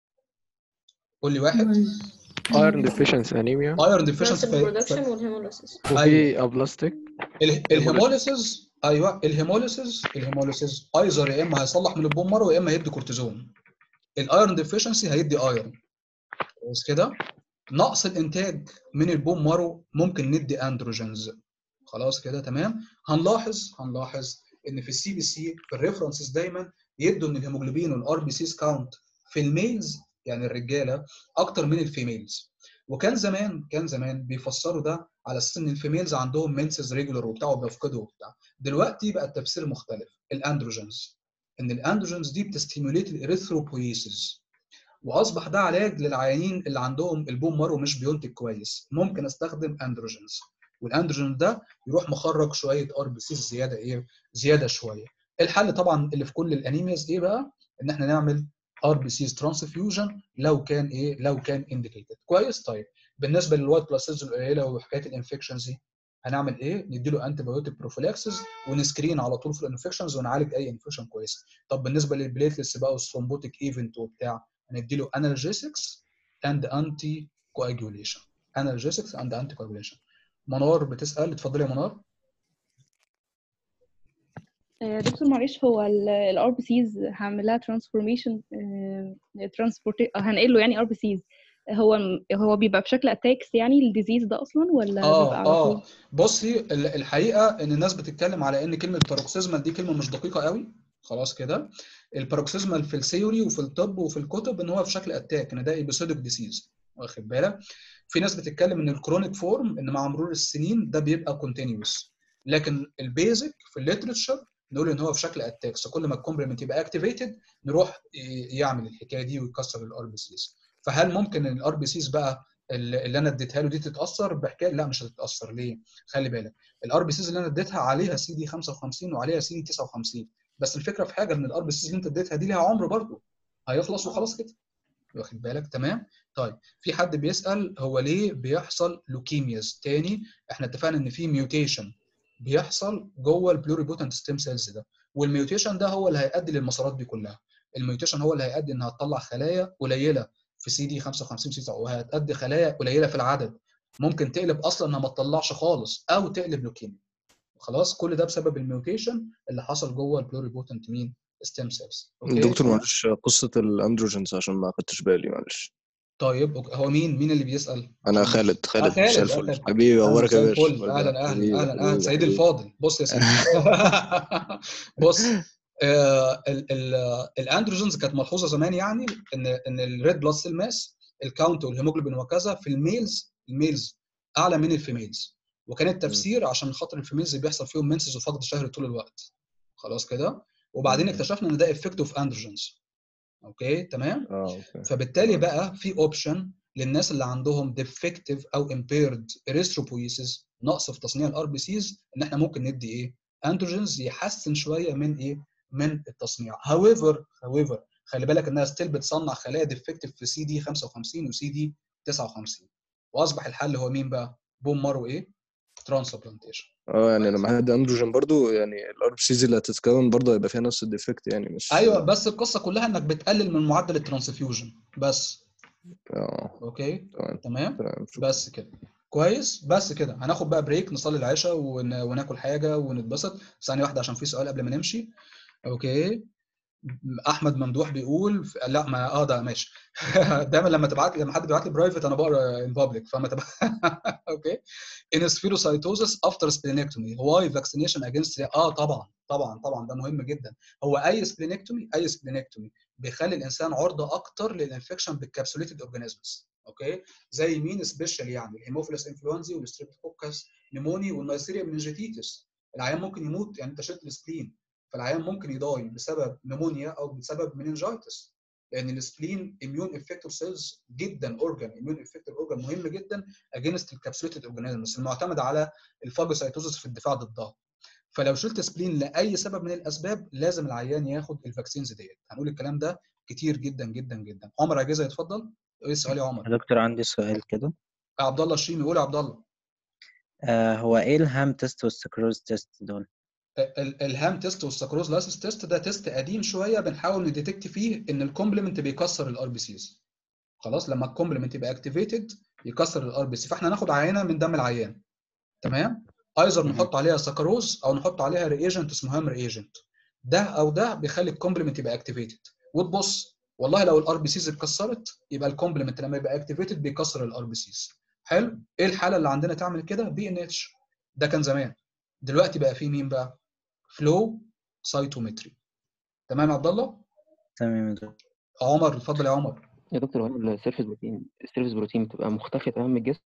قول لي واحد ايرون ديفيشنسي انيميا ايرون نفس ديفيشنسي البرودكشن والهيموليسيس وفي ابلاستيك الهيموليسيس ايوه الهيموليسيس الهيموليسيس ايزر يا اما هيصلح من البون مارو يا اما هيدي كورتيزون الايرون ديفيشنسي هيدي ايرون كويس كده نقص الانتاج من البون مارو ممكن ندي اندروجينز خلاص كده تمام هنلاحظ هنلاحظ ان في السي بي سي في الريفرنسز دايما يدوا ان الهيموجلوبين والار بي سيز كاونت في الميلز يعني الرجاله اكتر من الفيميلز وكان زمان كان زمان بيفسروا ده على اساس ان الفيميلز عندهم منسز ريجولار وبتاع وبيفقدوا وبتاع دلوقتي بقى التفسير مختلف الاندروجينز ان الاندروجينز دي بتستيموليت الاريثروبويسيس واصبح ده علاج للعيانين اللي عندهم البون مارو مش بينتج كويس ممكن استخدم اندروجينز والاندروجين ده يروح مخرج شويه ار بي سيز زياده ايه زياده شويه الحل طبعا اللي في كل الانيمياز ايه بقى ان احنا نعمل ار بي سيز ترانسفيوجن لو كان ايه لو كان انديكيتد كويس طيب بالنسبه للوايت بلاد سيلز القليله وحكايه الانفكشنز دي هنعمل ايه؟ نديله انتي بايوتيك بروفيلاكسس ونسكرين على طول في الانفكشنز ونعالج اي انفكشن كويس. طب بالنسبه للبليتلتس بقى والثرومبوتيك ايفنت وبتاع هنديله انالجيسكس اند انتي coagulation analgesics and anticoagulation منار بتسال اتفضلي يا منار آه، دكتور معلش هو الار بي سيز هعمل لها ترانسفورميشن ترانسبورت هنقل له يعني ار بي سيز هو هو بيبقى بشكل اتاكس يعني الديزيز ده اصلا ولا بيبقى اه على طول اه بصي ال- الحقيقه ان الناس بتتكلم على ان كلمه باروكسيزمال دي كلمه مش دقيقه قوي خلاص كده الباروكسيزمال في الثيوري وفي الطب وفي الكتب ان هو في شكل اتاك ان ده ايبيسودك ديسيز واخد بالك في ناس بتتكلم ان الكرونيك فورم ان مع مرور السنين ده بيبقى كونتينيوس لكن البيزك في الليترشر نقول ان هو في شكل اتاكس كل ما الكومبلمنت يبقى اكتيفيتد نروح ي- يعمل الحكايه دي ويكسر الار بي سيز فهل ممكن ان الار بي سيز بقى اللي اللي انا اديتها له دي تتاثر بحكايه لا مش هتتاثر ليه خلي بالك الار بي سيز اللي انا اديتها عليها سي دي 55 وعليها سي دي 59 بس الفكره في حاجه ان الار بي سيز اللي انت اديتها دي ليها عمر برضه هيخلص وخلاص كده واخد بالك تمام طيب في حد بيسال هو ليه بيحصل لوكيمياز تاني احنا اتفقنا ان في ميوتيشن بيحصل جوه البلوريبوتنت ستيم سيلز ده والميوتيشن ده هو اللي هيؤدي للمسارات دي كلها الميوتيشن هو اللي هيؤدي انها تطلع خلايا قليله في سي دي 55 سي وهتأدي خلايا قليله في العدد ممكن تقلب اصلا انها ما تطلعش خالص او تقلب لوكيميا خلاص كل ده بسبب الميوتيشن اللي حصل جوه البلوريبوتنت مين ستيم سيلز دكتور معلش قصة الأندروجينز عشان ما خدتش بالي معلش طيب أوكي. هو مين مين اللي بيسال أنا خالد آه خالد خالد مساء آه الفل خالد. حبيبي أهلا أخبارك يا مساء باشا الفل اهلا اهلا حبيبي، اهلا اهلا حبيبي، سيدي حبيبي. الفاضل بص يا سيدي بص آه ال- ال- الاندروجينز كانت ملحوظه زمان يعني ان ان الريد بلاد سيل ماس الكاونت والهيموجلوبين وكذا في الميلز الميلز اعلى من الفيميلز وكان التفسير عشان خاطر الفيميلز بيحصل فيهم منسز وفقد شهري طول الوقت خلاص كده وبعدين مم. اكتشفنا ان ده افكت اوف اندروجينز اوكي تمام اه اوكي فبالتالي بقى في اوبشن للناس اللي عندهم ديفكتيف او امبيرد اريثروبويسيس نقص في تصنيع الار بي سيز ان احنا ممكن ندي ايه اندروجينز يحسن شويه من ايه من التصنيع هاويفر هاويفر خلي بالك انها ستيل بتصنع خلايا ديفكتيف في سي دي 55 وسي دي 59 واصبح الحل هو مين بقى بوم مارو ايه ترانسبلانتيشن اه يعني لما هدي أندروجين برضو يعني الار بي سيز اللي هتتكون برضو هيبقى فيها نفس الديفكت يعني مش ايوه بس القصه كلها انك بتقلل من معدل الترانسفيوجن بس اه اوكي تمام تمام تمام شكرا بس كده كويس بس كده هناخد بقى بريك نصلي العشاء ون... وناكل حاجه ونتبسط ثانيه واحده عشان في سؤال قبل ما نمشي اوكي احمد ممدوح بيقول لا ما اه ده ماشي دايما لما تبعت لي لما حد بيبعت لي برايفت انا بقرا ان بابليك فما تبع... اوكي ان سبيروسايتوزس افتر سبلينكتومي واي فاكسينيشن اجينست اه طبعا طبعا طبعا ده مهم جدا هو اي سبلينكتومي اي سبلينكتومي بيخلي الانسان عرضه اكتر للانفكشن بالكابسوليتد اورجانيزمز اوكي زي مين سبيشال يعني الهيموفيلس انفلونزي والستريبتوكوكس نيموني والنيسيريا منجيتيتس العيان ممكن يموت يعني انت شلت السبلين فالعيان ممكن يضاي بسبب نمونيا او بسبب مننجايتس لان السبلين اميون افكتور سيلز جدا اورجان اميون افكتور اورجان مهم جدا اجينست الكابسوليتد اورجانيزمز المعتمد على الفاجوسايتوزس في الدفاع ضدها فلو شلت سبلين لاي سبب من الاسباب لازم العيان ياخد الفاكسينز ديت هنقول الكلام ده كتير جدا جدا جدا عمر عجيزه يتفضل ايه السؤال يا عمر يا دكتور عندي سؤال كده عبد الله الشيمي قول يا عبد الله آه هو ايه الهام تيست والسكروز تيست دول ال- الهام تيست والسكروز لاسس تيست ده تيست قديم شويه بنحاول نديتكت فيه ان الكومبلمنت بيكسر الار بي سيز خلاص لما الكومبلمنت يبقى اكتيفيتد يكسر الار بي سي فاحنا ناخد عينه من دم العيان تمام ايزر مهم. نحط عليها سكروز او نحط عليها ريجنت اسمه هام ريجنت ده او ده بيخلي الكومبلمنت يبقى اكتيفيتد وتبص والله لو الار بي سيز اتكسرت يبقى الكومبلمنت لما يبقى اكتيفيتد بيكسر الار بي سيز حلو ايه الحاله اللي عندنا تعمل كده بي ان اتش ده كان زمان دلوقتي بقى في مين بقى فلو سايتومتري تمام يا عبد الله تمام يا دكتور عمر اتفضل يا عمر يا دكتور هو السيرفيس بروتين السيرفيس بروتين بتبقى مختفية تمام من الجسم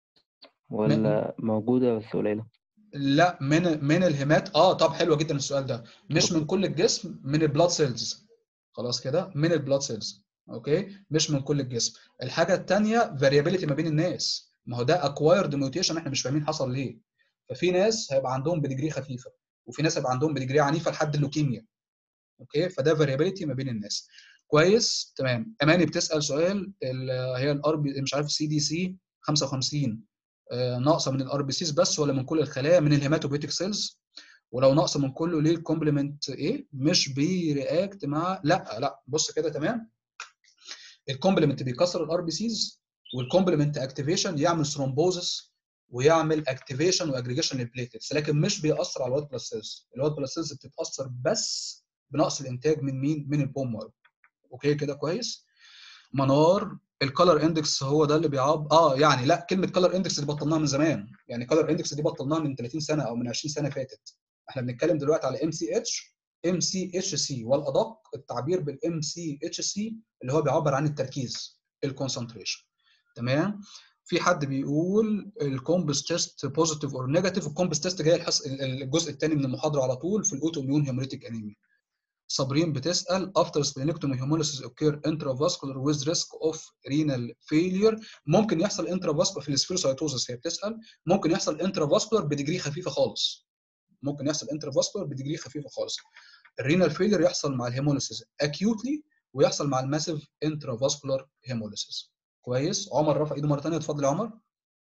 ولا موجودة بس قليلة؟ لا من من الهيمات اه طب حلوه جدا السؤال ده مش من كل الجسم من البلاد سيلز خلاص كده من البلاد سيلز اوكي مش من كل الجسم الحاجه الثانيه فاريابيليتي ما بين الناس ما هو ده اكوايرد ميوتيشن احنا مش فاهمين حصل ليه ففي ناس هيبقى عندهم بديجري خفيفه وفي ناس هيبقى عندهم بديجري عنيفه لحد اللوكيميا اوكي فده فاريابيليتي ما بين الناس كويس تمام اماني بتسال سؤال ال- هي الار بي مش عارف سي دي سي 55 آه، ناقصه من الار بي سيز بس ولا من كل الخلايا من الهيماتوبيتيك سيلز ولو ناقصه من كله ليه الكومبلمنت ايه مش بيرياكت مع لا لا بص كده تمام الكومبلمنت بيكسر الار بي سيز والكومبلمنت اكتيفيشن يعمل ثرومبوزس ويعمل اكتيفيشن واجريجيشن للبليتلتس لكن مش بيأثر على الوايت بلاد سيلز الوايت بلاد سيلز بتتأثر بس بنقص الانتاج من مين من البون مارو اوكي كده كويس منار الكالر اندكس هو ده اللي بيعب اه يعني لا كلمه كالر اندكس دي بطلناها من زمان يعني كالر اندكس دي بطلناها من 30 سنه او من 20 سنه فاتت احنا بنتكلم دلوقتي على ام سي اتش ام سي اتش سي والادق التعبير بالام سي اتش سي اللي هو بيعبر عن التركيز الكونسنتريشن تمام في حد بيقول الكومبس تيست بوزيتيف اور نيجاتيف الكومبس تيست جاي الحص... الجزء الثاني من المحاضره على طول في الاوتو اميون هيموريتيك انيميا صابرين بتسال after splenectomy hemolysis occur intravascular with risk of renal failure ممكن يحصل intravascular في السفيروسايتوزس هي بتسال ممكن يحصل intravascular بديجري خفيفه خالص ممكن يحصل intravascular بديجري خفيفه خالص الرينال فيلير يحصل مع الهيموليسيس acutely ويحصل مع الماسيف intravascular hemolysis كويس عمر رفع ايده مره ثانيه اتفضل يا عمر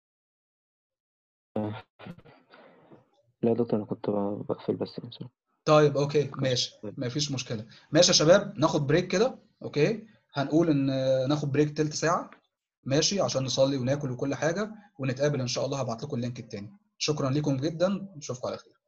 لا يا دكتور انا كنت بقفل بس يعني سوري. طيب اوكي ماشي ما فيش مشكله ماشي يا شباب ناخد بريك كده اوكي هنقول ان ناخد بريك تلت ساعه ماشي عشان نصلي وناكل وكل حاجه ونتقابل ان شاء الله هبعت لكم اللينك التاني شكرا لكم جدا نشوفكم على خير